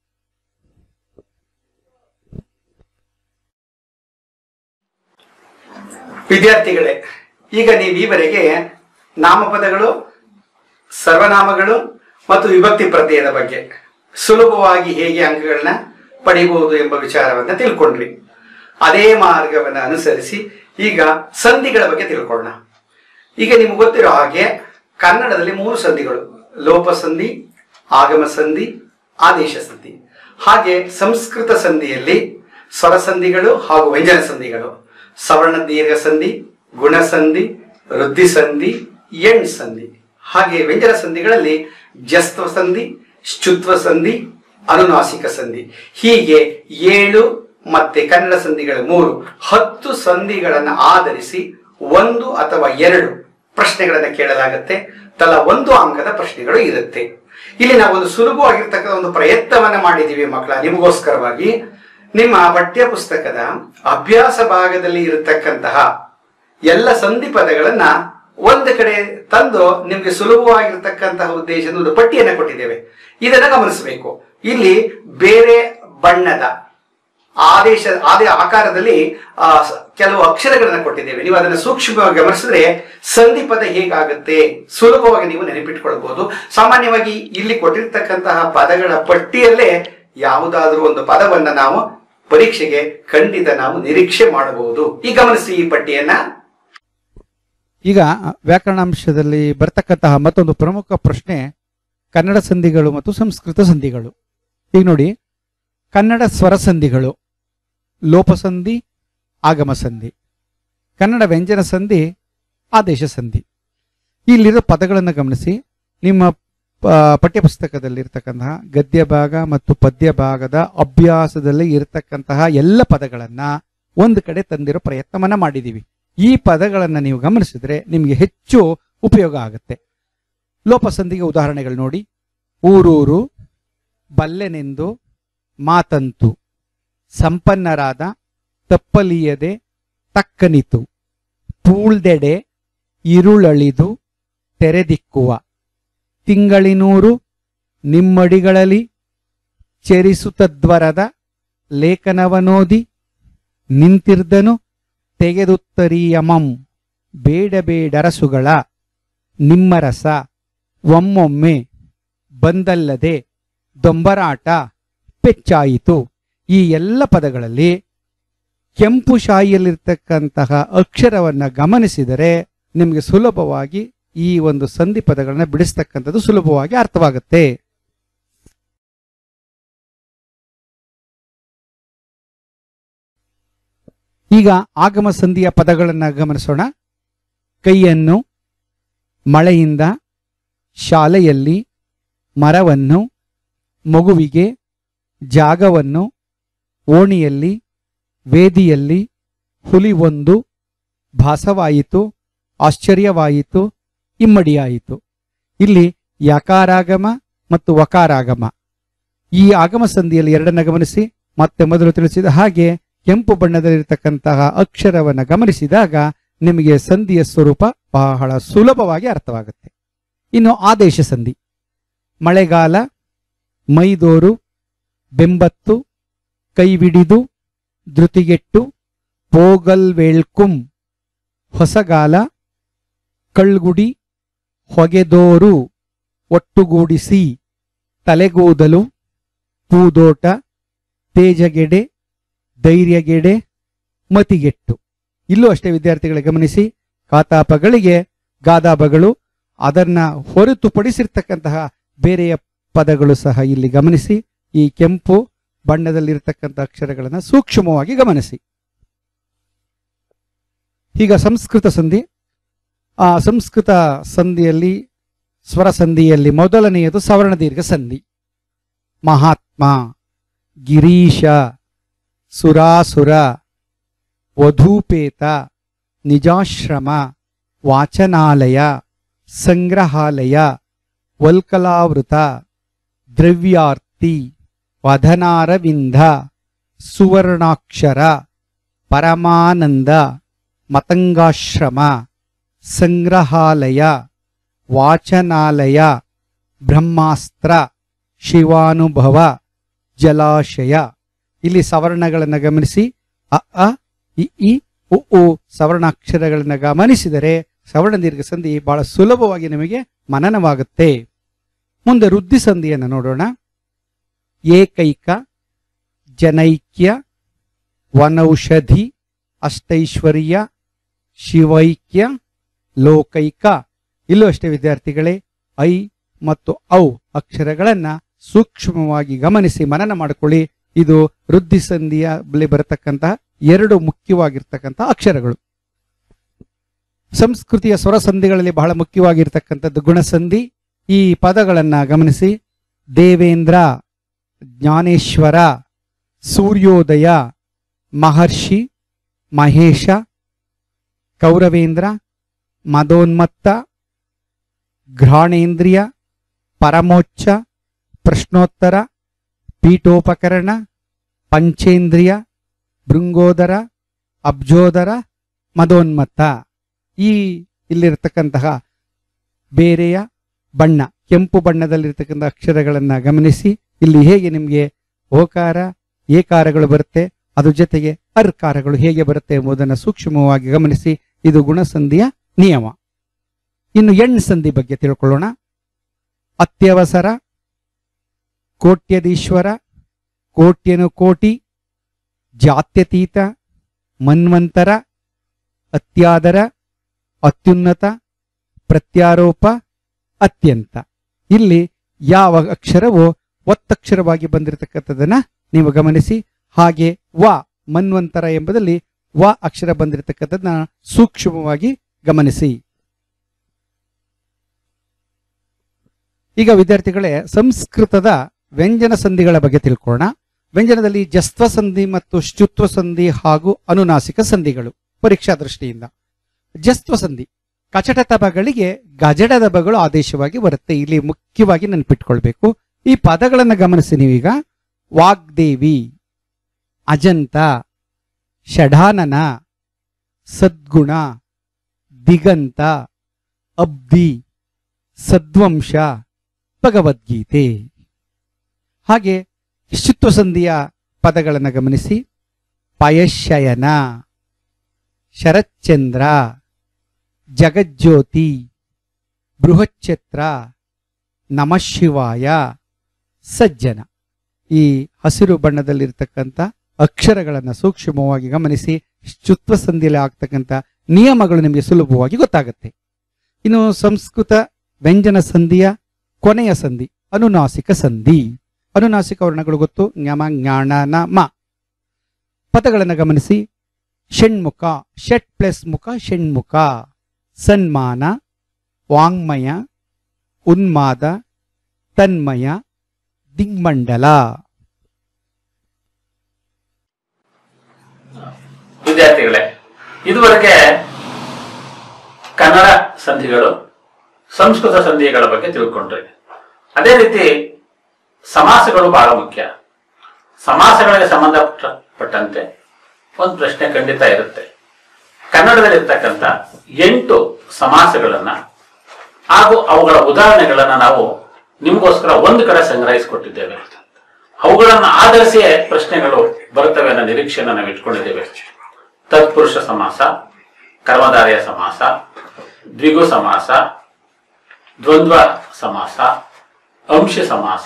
ವಿದ್ಯಾರ್ಥಿಗಳೇ ಈಗ ನೀವು ಈವರೆಗೆ ನಾಮಪದಗಳು ಸರ್ವನಾಮಗಳು ಮತ್ತು ವಿಭಕ್ತಿ ಪ್ರತ್ಯಯದ ಬಗ್ಗೆ ಸುಲಭವಾಗಿ ಹೇಗೆ ಅಂಕಗಳನ್ನ ಪಡೆಯಬಹುದು ಎಂಬ ವಿಚಾರವನ್ನ ತಿಳ್ಕೊಂಡ್ರಿ ಅದೇ ಮಾರ್ಗವನ್ನು ಅನುಸರಿಸಿ ಈಗ ಸಂಧಿಗಳ ಬಗ್ಗೆ ತಿಳ್ಕೊಳ್ಳೋಣ ಈಗ ನಿಮ್ಗೆ ಗೊತ್ತಿರೋ ಹಾಗೆ ಕನ್ನಡದಲ್ಲಿ ಮೂರು ಸಂಧಿಗಳು ಲೋಪ ಸಂಧಿ ಆಗಮ ಸಂಧಿ ಆದೇಶ ಸಂಧಿ ಹಾಗೆ ಸಂಸ್ಕೃತ ಸಂಧಿಯಲ್ಲಿ ಸ್ವರ ಸಂಧಿಗಳು ಹಾಗೂ ವ್ಯಂಜನ ಸಂಧಿಗಳು ಸವರ್ಣ ದೀರ್ಘ ಸಂಧಿ ಗುಣ ಸಂಧಿ ವೃದ್ಧಿ ಸಂಧಿ ಎಣ್ ಸಂಧಿ ಹಾಗೆ ವ್ಯಂಜನ ಸಂಧಿಗಳಲ್ಲಿ ಜಸ್ತ್ವ ಸಂಧಿ ಶುತ್ವ ಸಂಧಿ ಅನುನಾಸಿಕ ಸಂಧಿ ಹೀಗೆ ಏಳು ಮತ್ತೆ ಕನ್ನಡ ಸಂಧಿಗಳ ಮೂರು ಹತ್ತು ಸಂಧಿಗಳನ್ನು ಆಧರಿಸಿ ಒಂದು ಅಥವಾ ಎರಡು ಪ್ರಶ್ನೆಗಳನ್ನ ಕೇಳಲಾಗುತ್ತೆ ತಲಾ ಒಂದು ಅಂಕದ ಪ್ರಶ್ನೆಗಳು ಇರುತ್ತೆ ಇಲ್ಲಿ ನಾವು ಒಂದು ಸುಲಭವಾಗಿರ್ತಕ್ಕಂಥ ಒಂದು ಪ್ರಯತ್ನವನ್ನ ಮಾಡಿದ್ದೀವಿ ಮಕ್ಕಳ ನಿಮಗೋಸ್ಕರವಾಗಿ ನಿಮ್ಮ ಪಠ್ಯ ಪುಸ್ತಕದ ಅಭ್ಯಾಸ ಭಾಗದಲ್ಲಿ ಇರತಕ್ಕಂತಹ ಎಲ್ಲ ಸಂಧಿ ಪದಗಳನ್ನ ಒಂದು ಕಡೆ ತಂದು ನಿಮ್ಗೆ ಸುಲಭವಾಗಿರ್ತಕ್ಕಂತಹ ಉದ್ದೇಶದ ಒಂದು ಪಟ್ಟಿಯನ್ನ ಕೊಟ್ಟಿದ್ದೇವೆ ಇದನ್ನ ಗಮನಿಸಬೇಕು ಇಲ್ಲಿ ಬೇರೆ ಬಣ್ಣದ ಆದೇಶ ಆದೇ ಆಕಾರದಲ್ಲಿ ಆ, ಸ- ಕೆಲವು ಅಕ್ಷರಗಳನ್ನ ಕೊಟ್ಟಿದ್ದೇವೆ ನೀವು ಅದನ್ನ ಸೂಕ್ಷ್ಮವಾಗಿ ಗಮನಿಸಿದ್ರೆ ಸಂಧಿ ಪದ ಹೇಗಾಗುತ್ತೆ ಸುಲಭವಾಗಿ ನೀವು ನೆನಪಿಟ್ಕೊಳ್ಬಹುದು ಸಾಮಾನ್ಯವಾಗಿ ಇಲ್ಲಿ ಕೊಟ್ಟಿರ್ತಕ್ಕಂತಹ ಪದಗಳ ಪಟ್ಟಿಯಲ್ಲೇ ಯಾವುದಾದ್ರೂ ಒಂದು ಪದವನ್ನ ನಾವು ಪರೀಕ್ಷೆಗೆ ಖಂಡಿತ ನಾವು ನಿರೀಕ್ಷೆ ಮಾಡಬಹುದು ಈ ಗಮನಿಸಿ ಈ ಪಟ್ಟಿಯನ್ನ ಈಗ ವ್ಯಾಕರಣಾಂಶದಲ್ಲಿ ಬರ್ತಕ್ಕಂತಹ ಮತ್ತೊಂದು ಪ್ರಮುಖ ಪ್ರಶ್ನೆ ಕನ್ನಡ ಸಂಧಿಗಳು ಮತ್ತು ಸಂಸ್ಕೃತ ಸಂಧಿಗಳು ಈಗ ನೋಡಿ ಕನ್ನಡ ಸ್ವರ ಸಂಧಿಗಳು ಲೋಪಸಂಧಿ ಆಗಮ ಸಂಧಿ ಕನ್ನಡ ವ್ಯಂಜನ ಸಂಧಿ ಆದೇಶ ಸಂಧಿ ಇಲ್ಲಿರೋ ಪದಗಳನ್ನು ಗಮನಿಸಿ ನಿಮ್ಮ ಪ- ಪಠ್ಯಪುಸ್ತಕದಲ್ಲಿರ್ತಕ್ಕಂತಹ ಗದ್ಯ ಭಾಗ ಮತ್ತು ಪದ್ಯ ಭಾಗದ ಅಭ್ಯಾಸದಲ್ಲಿ ಇರತಕ್ಕಂತಹ ಎಲ್ಲ ಪದಗಳನ್ನ ಒಂದು ಕಡೆ ತಂದಿರೋ ಪ್ರಯತ್ನವನ್ನ ಮಾಡಿದೀವಿ ಈ ಪದಗಳನ್ನ ನೀವು ಗಮನಿಸಿದ್ರೆ ನಿಮಗೆ ಹೆಚ್ಚು ಉಪಯೋಗ ಆಗುತ್ತೆ ಲೋಪಸಂಧಿಗೆ ಉದಾಹರಣೆಗಳು ನೋಡಿ ಊರೂರು ಬಲ್ಲೆನೆಂದು ಮಾತಂತು ಸಂಪನ್ನರಾದ ತಪ್ಪಲಿಯದೆ ತಕ್ಕನಿತು ಪೂಳ್ದೆಡೆ ಇರುಳಳಿದು ತೆರೆದಿಕ್ಕುವ ತಿಂಗಳಿನೂರು ನಿಮ್ಮಡಿಗಳಲ್ಲಿ ಚೆರಿಸುತ್ತದ್ವರದ ಲೇಖನವನೋದಿ ನಿಂತಿರ್ದನು ತೆಗೆದುತ್ತರೀಯಮಂ ಬೇಡ ಬೇಡರಸುಗಳ ನಿಮ್ಮರಸ ಒಮ್ಮೊಮ್ಮೆ ಬಂದಲ್ಲದೆ ದೊಂಬರಾಟ ಪೆಚ್ಚಾಯಿತು ಈ ಎಲ್ಲ ಪದಗಳಲ್ಲಿ ಕೆಂಪು ಶಾಯಿಯಲ್ಲಿರ್ತಕ್ಕಂತಹ ಅಕ್ಷರವನ್ನ ಗಮನಿಸಿದರೆ ನಿಮಗೆ ಸುಲಭವಾಗಿ ಈ ಒಂದು ಸಂಧಿ ಪದಗಳನ್ನ ಬಿಡಿಸ್ತಕ್ಕಂಥದ್ದು ಸುಲಭವಾಗಿ ಅರ್ಥವಾಗುತ್ತೆ ಈಗ ಆಗಮ ಸಂಧಿಯ ಪದಗಳನ್ನ ಗಮನಿಸೋಣ ಕೈಯನ್ನು ಮಳೆಯಿಂದ ಶಾಲೆಯಲ್ಲಿ ಮರವನ್ನು ಮಗುವಿಗೆ ಜಾಗವನ್ನು ಓಣಿಯಲ್ಲಿ ವೇದಿಯಲ್ಲಿ ಹುಲಿ ಒಂದು ಭಾಸವಾಯಿತು ಆಶ್ಚರ್ಯವಾಯಿತು ಇಮ್ಮಡಿಯಾಯಿತು ಇಲ್ಲಿ ಯಕಾರಾಗಮ ಮತ್ತು ವಕಾರಾಗಮ ಈ ಆಗಮ ಸಂಧಿಯಲ್ಲಿ ಎರಡನ್ನ ಗಮನಿಸಿ ಮತ್ತೆ ಮೊದಲು ತಿಳಿಸಿದ ಹಾಗೆ ಕೆಂಪು ಬಣ್ಣದಲ್ಲಿರತಕ್ಕಂತಹ ಅಕ್ಷರವನ್ನು ಗಮನಿಸಿದಾಗ ನಿಮಗೆ ಸಂಧಿಯ ಸ್ವರೂಪ ಬಹಳ ಸುಲಭವಾಗಿ ಅರ್ಥವಾಗುತ್ತೆ ಇನ್ನು ಆದೇಶ ಸಂಧಿ ಮಳೆಗಾಲ ಮೈದೋರು ಬೆಂಬತ್ತು ಕೈವಿಡಿದು ಧೃತಿಗೆಟ್ಟು ಪೋಗಲ್ವೇಳ್ಕುಂ ಹೊಸಗಾಲ ಕಳ್ಗುಡಿ ಹೊಗೆದೋರು ಒಟ್ಟುಗೂಡಿಸಿ ತಲೆಗೂದಲು ಪೂದೋಟ ತೇಜಗೆಡೆ ಧೈರ್ಯಗೆಡೆ ಮತಿಗೆಟ್ಟು ಇಲ್ಲೂ ಅಷ್ಟೇ ವಿದ್ಯಾರ್ಥಿಗಳ ಗಮನಿಸಿ ಕಾತಾಪಗಳಿಗೆ ಗಾದಾಬಗಳು ಅದನ್ನ ಹೊರತುಪಡಿಸಿರ್ತಕ್ಕಂತಹ ಬೇರೆಯ ಪದಗಳು ಸಹ ಇಲ್ಲಿ ಗಮನಿಸಿ ಈ ಕೆಂಪು ಬಣ್ಣದಲ್ಲಿರ್ತಕ್ಕಂಥ ಅಕ್ಷರಗಳನ್ನು ಸೂಕ್ಷ್ಮವಾಗಿ ಗಮನಿಸಿ ಈಗ ಸಂಸ್ಕೃತ ಸಂಧಿ ಆ ಸಂಸ್ಕೃತ ಸಂಧಿಯಲ್ಲಿ ಸ್ವರ ಸಂಧಿಯಲ್ಲಿ ಮೊದಲನೆಯದು ಸವರ್ಣ ದೀರ್ಘ ಸಂಧಿ ಮಹಾತ್ಮ ಗಿರೀಶ ಸುರಾಸುರ ವಧೂಪೇತ ನಿಜಾಶ್ರಮ ವಾಚನಾಲಯ ಸಂಗ್ರಹಾಲಯ ವಲ್ಕಲಾವೃತ ದ್ರವ್ಯಾರ್ತಿ ವಧನಾರವಿಂದ ಸುವರ್ಣಾಕ್ಷರ ಪರಮಾನಂದ ಮತಂಗಾಶ್ರಮ ಸಂಗ್ರಹಾಲಯ ವಾಚನಾಲಯ ಬ್ರಹ್ಮಾಸ್ತ್ರ ಶಿವಾನುಭವ ಜಲಾಶಯ ಇಲ್ಲಿ ಸವರ್ಣಗಳನ್ನು ಗಮನಿಸಿ ಅ ಅ ಇ ಈ ಉ ಉ ಸವರ್ಣಾಕ್ಷರಗಳನ್ನು ಗಮನಿಸಿದರೆ ಸವರ್ಣ ದೀರ್ಘ ಸಂಧಿ ಬಹಳ ಸುಲಭವಾಗಿ ನಿಮಗೆ ಮನನವಾಗುತ್ತೆ ಮುಂದೆ ವೃದ್ಧಿ ಸಂಧಿಯನ್ನು ನೋಡೋಣ ಏಕೈಕ ಜನೈಕ್ಯ ವನೌಷಧಿ ಅಷ್ಟೈಶ್ವರ್ಯ ಶಿವೈಕ್ಯ ಲೋಕೈಕ ಇಲ್ಲೂ ಅಷ್ಟೇ ವಿದ್ಯಾರ್ಥಿಗಳೇ ಐ ಮತ್ತು ಔ ಅಕ್ಷರಗಳನ್ನ ಸೂಕ್ಷ್ಮವಾಗಿ ಗಮನಿಸಿ ಮನನ ಮಾಡಿಕೊಳ್ಳಿ ಇದು ವೃದ್ಧಿ ಸಂಧಿಯ ಬಳಿ ಬರತಕ್ಕಂತಹ ಎರಡು ಮುಖ್ಯವಾಗಿರ್ತಕ್ಕಂತಹ ಅಕ್ಷರಗಳು ಸಂಸ್ಕೃತಿಯ ಸ್ವರ ಸಂಧಿಗಳಲ್ಲಿ ಬಹಳ ಮುಖ್ಯವಾಗಿರ್ತಕ್ಕಂಥದ್ದು ಗುಣಸಂಧಿ ಈ ಪದಗಳನ್ನ ಗಮನಿಸಿ ದೇವೇಂದ್ರ ಜ್ಞಾನೇಶ್ವರ ಸೂರ್ಯೋದಯ ಮಹರ್ಷಿ ಮಹೇಶ ಕೌರವೇಂದ್ರ ಮದೋನ್ಮತ್ತ ಘ್ರಾಣೇಂದ್ರಿಯ ಪರಮೋಚ್ಚ ಪ್ರಶ್ನೋತ್ತರ ಪೀಠೋಪಕರಣ ಪಂಚೇಂದ್ರಿಯ ಭೃಂಗೋದರ ಅಬ್ಜೋದರ ಮದೋನ್ಮತ್ತ ಈ ಇಲ್ಲಿರತಕ್ಕಂತಹ ಬೇರೆಯ ಬಣ್ಣ ಕೆಂಪು ಬಣ್ಣದಲ್ಲಿರ್ತಕ್ಕಂಥ ಅಕ್ಷರಗಳನ್ನು ಗಮನಿಸಿ ಇಲ್ಲಿ ಹೇಗೆ ನಿಮಗೆ ಓಕಾರ ಏಕಾರಗಳು ಬರುತ್ತೆ ಅದ್ರ ಜೊತೆಗೆ ಅರ್ಕಾರಗಳು ಹೇಗೆ ಬರುತ್ತೆ ಎಂಬುದನ್ನು ಸೂಕ್ಷ್ಮವಾಗಿ ಗಮನಿಸಿ ಇದು ಗುಣಸಂಧಿಯ ನಿಯಮ ಇನ್ನು ಎಣ್ ಸಂಧಿ ಬಗ್ಗೆ ತಿಳ್ಕೊಳ್ಳೋಣ ಅತ್ಯವಸರ ಕೋಟ್ಯದೀಶ್ವರ ಕೋಟ್ಯನು ಕೋಟಿ ಜಾತ್ಯತೀತ ಮನ್ವಂತರ ಅತ್ಯಾದರ ಅತ್ಯುನ್ನತ ಪ್ರತ್ಯಾರೋಪ ಅತ್ಯಂತ ಇಲ್ಲಿ ಯಾವ ಅಕ್ಷರವು ಒತ್ತಕ್ಷರವಾಗಿ ಬಂದಿರತಕ್ಕಂಥದ್ದನ್ನ ನೀವು ಗಮನಿಸಿ ಹಾಗೆ ವ ಮನ್ವಂತರ ಎಂಬುದಲ್ಲಿ ವ ಅಕ್ಷರ ಬಂದಿರತಕ್ಕಂಥದ್ದನ್ನ ಸೂಕ್ಷ್ಮವಾಗಿ ಗಮನಿಸಿ ಈಗ ವಿದ್ಯಾರ್ಥಿಗಳೇ ಸಂಸ್ಕೃತದ ವ್ಯಂಜನ ಸಂಧಿಗಳ ಬಗ್ಗೆ ತಿಳ್ಕೊಳ್ಳೋಣ ವ್ಯಂಜನದಲ್ಲಿ ಜಸ್ತ್ವ ಸಂಧಿ ಮತ್ತು ಶುತ್ವ ಸಂಧಿ ಹಾಗೂ ಅನುನಾಸಿಕ ಸಂಧಿಗಳು ಪರೀಕ್ಷಾ ದೃಷ್ಟಿಯಿಂದ ಜಸ್ತ್ವ ಸಂಧಿ ಕಚಟ ತಬಗಳಿಗೆ ಗಜಡದ ಬಗಳು ಆದೇಶವಾಗಿ ಬರುತ್ತೆ ಇಲ್ಲಿ ಮುಖ್ಯವಾಗಿ ನೆನ್ಪಿಟ್ಕೊಳ್ಬೇಕು ಈ ಪದಗಳನ್ನು ಗಮನಿಸಿ ನೀವೀಗ ವಾಗ್ದೇವಿ ಅಜಂತ ಷಢಾನನ ಸದ್ಗುಣ ದಿಗಂತ ಅಬ್ದಿ ಸದ್ವಂಶ ಭಗವದ್ಗೀತೆ ಹಾಗೆ ಶಿತ್ವ ಸಂಧಿಯ ಪದಗಳನ್ನು ಗಮನಿಸಿ ಪಯಶಯನ ಶರತ್ಚಂದ್ರ ಜಗಜ್ಯೋತಿ ಬೃಹಚ್ಛತ್ರ ನಮಃಶಿವಾಯ ಸಜ್ಜನ ಈ ಹಸಿರು ಬಣ್ಣದಲ್ಲಿರ್ತಕ್ಕಂಥ ಅಕ್ಷರಗಳನ್ನು ಸೂಕ್ಷ್ಮವಾಗಿ ಗಮನಿಸಿ ಶುತ್ವ ಸಂಧಿಯಲ್ಲಿ ಆಗ್ತಕ್ಕಂಥ ನಿಯಮಗಳು ನಿಮಗೆ ಸುಲಭವಾಗಿ ಗೊತ್ತಾಗುತ್ತೆ ಇನ್ನು ಸಂಸ್ಕೃತ ವ್ಯಂಜನ ಸಂಧಿಯ ಕೊನೆಯ ಸಂಧಿ ಅನುನಾಸಿಕ ಸಂಧಿ ಅನುನಾಸಿಕ ವರ್ಣಗಳು ಗೊತ್ತು ಜ್ಞಮ ಜ್ಞಾನ ನ ಮ ಪದಗಳನ್ನು ಗಮನಿಸಿ ಷಣ್ಮುಖ ಷಟ್ ಪ್ಲಸ್ ಮುಖ ಷಣ್ಮುಖ ಸನ್ಮಾನ ವಾಂಗ್ಮಯ ಉನ್ಮಾದ ತನ್ಮಯ ದಿಗ್ಮಂಡಲ ವಿದ್ಯಾರ್ಥಿಗಳೇ ಇದುವರೆಗೆ ಕನ್ನಡ ಸಂಧಿಗಳು ಸಂಸ್ಕೃತ ಸಂಧಿಗಳ ಬಗ್ಗೆ ತಿಳ್ಕೊಂಡ್ರಿ ಅದೇ ರೀತಿ ಸಮಾಸಗಳು ಬಹಳ ಮುಖ್ಯ ಸಮಾಸಗಳಿಗೆ ಸಂಬಂಧಪಟ್ಟಂತೆ ಒಂದು ಪ್ರಶ್ನೆ ಖಂಡಿತ ಇರುತ್ತೆ ಕನ್ನಡದಲ್ಲಿರ್ತಕ್ಕಂಥ ಎಂಟು ಸಮಾಸಗಳನ್ನ ಹಾಗೂ ಅವುಗಳ ಉದಾಹರಣೆಗಳನ್ನ ನಾವು ನಿಮಗೋಸ್ಕರ ಒಂದು ಕಡೆ ಸಂಗ್ರಹಿಸಿಕೊಟ್ಟಿದ್ದೇವೆ ಅವುಗಳನ್ನ ಆಧರಿಸಿಯೇ ಪ್ರಶ್ನೆಗಳು ಬರುತ್ತವೆ ಅನ್ನೋ ನಿರೀಕ್ಷೆಯನ್ನು ನಾವು ಇಟ್ಕೊಂಡಿದ್ದೇವೆ ತತ್ಪುರುಷ ಸಮಾಸ ಕರ್ಮಧಾರೆಯ ಸಮಾಸ ದ್ವಿಗು ಸಮಾಸ ದ್ವಂದ್ವ ಸಮಾಸ ಅಂಶ ಸಮಾಸ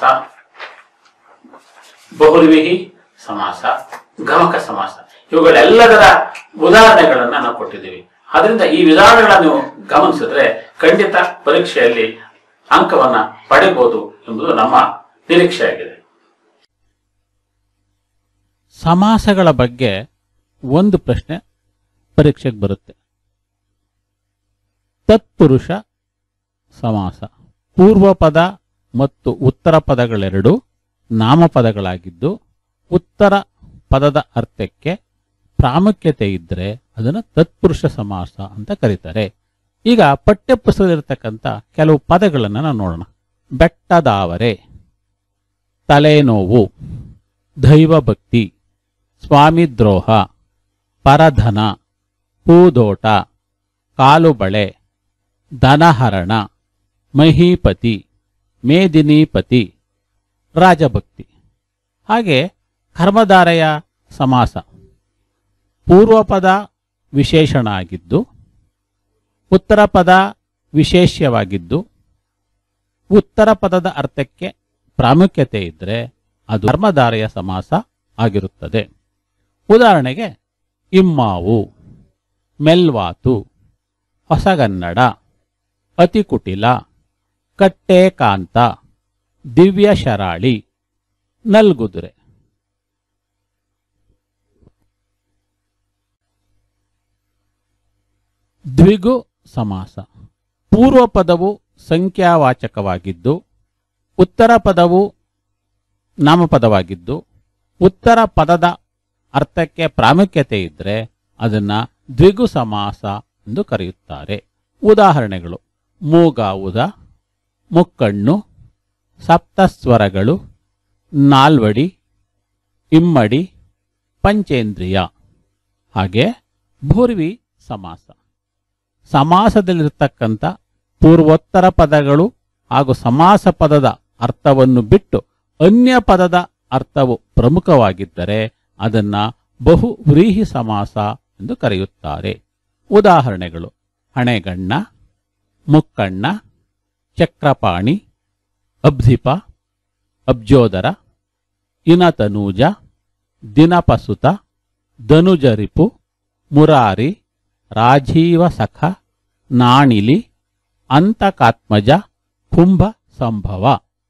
ಬಹುರ್ವಿಹಿ ಸಮಾಸ ಗಮಕ ಸಮಾಸ ಇವುಗಳೆಲ್ಲದರ ಉದಾಹರಣೆಗಳನ್ನ ನಾವು ಕೊಟ್ಟಿದ್ದೀವಿ ಆದ್ರಿಂದ ಈ ವಿಧಾನಗಳನ್ನ ನೀವು ಗಮನಿಸಿದ್ರೆ ಖಂಡಿತ ಪರೀಕ್ಷೆಯಲ್ಲಿ ಅಂಕವನ್ನ ಪಡೆಯಬಹುದು ಎಂಬುದು ನಮ್ಮ ನಿರೀಕ್ಷೆಯಾಗಿದೆ ಸಮಾಸಗಳ ಬಗ್ಗೆ ಒಂದು ಪ್ರಶ್ನೆ ಪರೀಕ್ಷೆಗೆ ಬರುತ್ತೆ ತತ್ಪುರುಷ ಸಮಾಸ ಪೂರ್ವ ಪದ ಮತ್ತು ಉತ್ತರ ಪದಗಳೆರಡು ನಾಮಪದಗಳಾಗಿದ್ದು ಉತ್ತರ ಪದದ ಅರ್ಥಕ್ಕೆ ಪ್ರಾಮುಖ್ಯತೆ ಇದ್ದರೆ ಅದನ್ನು ತತ್ಪುರುಷ ಸಮಾಸ ಅಂತ ಕರೀತಾರೆ ಈಗ ಪಠ್ಯಪುಸ್ತಕದಲ್ಲಿರ್ತಕ್ಕಂಥ ಕೆಲವು ಪದಗಳನ್ನು ನಾವು ನೋಡೋಣ ಬೆಟ್ಟದಾವರೆ ತಲೆನೋವು ದೈವಭಕ್ತಿ ಸ್ವಾಮಿದ್ರೋಹ ಪರಧನ ಪೂದೋಟ ಕಾಲುಬಳೆ ಧನಹರಣ ಮಹೀಪತಿ ಮೇದಿನೀಪತಿ ರಾಜಭಕ್ತಿ ಹಾಗೆ ಕರ್ಮಧಾರೆಯ ಸಮಾಸ ಪೂರ್ವ ಪದ ವಿಶೇಷಣ ಆಗಿದ್ದು ಉತ್ತರ ಪದ ವಿಶೇಷ್ಯವಾಗಿದ್ದು ಉತ್ತರ ಪದದ ಅರ್ಥಕ್ಕೆ ಪ್ರಾಮುಖ್ಯತೆ ಇದ್ದರೆ ಅದು ಕರ್ಮಧಾರೆಯ ಸಮಾಸ ಆಗಿರುತ್ತದೆ ಉದಾಹರಣೆಗೆ ಇಮ್ಮಾವು ಮೆಲ್ವಾತು ಹೊಸಗನ್ನಡ ಅತಿಕುಟಿಲ ಕಟ್ಟೇಕಾಂತ ದಿವ್ಯ ಶರಾಳಿ ನಲ್ಗುದುರೆ ದ್ವಿಗು ಸಮಾಸ ಪೂರ್ವ ಪದವು ಸಂಖ್ಯಾವಾಚಕವಾಗಿದ್ದು ಉತ್ತರ ಪದವು ನಾಮಪದವಾಗಿದ್ದು ಉತ್ತರ ಪದದ ಅರ್ಥಕ್ಕೆ ಪ್ರಾಮುಖ್ಯತೆ ಇದ್ದರೆ ಅದನ್ನ ದ್ವಿಗು ಸಮಾಸ ಎಂದು ಕರೆಯುತ್ತಾರೆ ಉದಾಹರಣೆಗಳು ಮೂಗಾವುದ ಮುಕ್ಕಣ್ಣು ಸಪ್ತಸ್ವರಗಳು ನಾಲ್ವಡಿ ಇಮ್ಮಡಿ ಪಂಚೇಂದ್ರಿಯ ಹಾಗೆ ಭೂರ್ವಿ ಸಮಾಸ ಸಮಾಸದಲ್ಲಿರ್ತಕ್ಕಂಥ ಪೂರ್ವೋತ್ತರ ಪದಗಳು ಹಾಗೂ ಸಮಾಸ ಪದದ ಅರ್ಥವನ್ನು ಬಿಟ್ಟು ಅನ್ಯ ಪದದ ಅರ್ಥವು ಪ್ರಮುಖವಾಗಿದ್ದರೆ ಅದನ್ನ ಬಹು ವ್ರೀಹಿ ಸಮಾಸ ಎಂದು ಕರೆಯುತ್ತಾರೆ ಉದಾಹರಣೆಗಳು ಹಣೆಗಣ್ಣ ಮುಕ್ಕಣ್ಣ ಚಕ್ರಪಾಣಿ ಅಬ್ಧಿಪ ಅಬ್ಜೋದರ ಇನತನೂಜ ದಿನಪಸುತ ಧನುಜರಿಪು ಮುರಾರಿ ರಾಜೀವ ಸಖ ನಾಣಿಲಿ ಅಂತಕಾತ್ಮಜ ಕುಂಭ ಸಂಭವ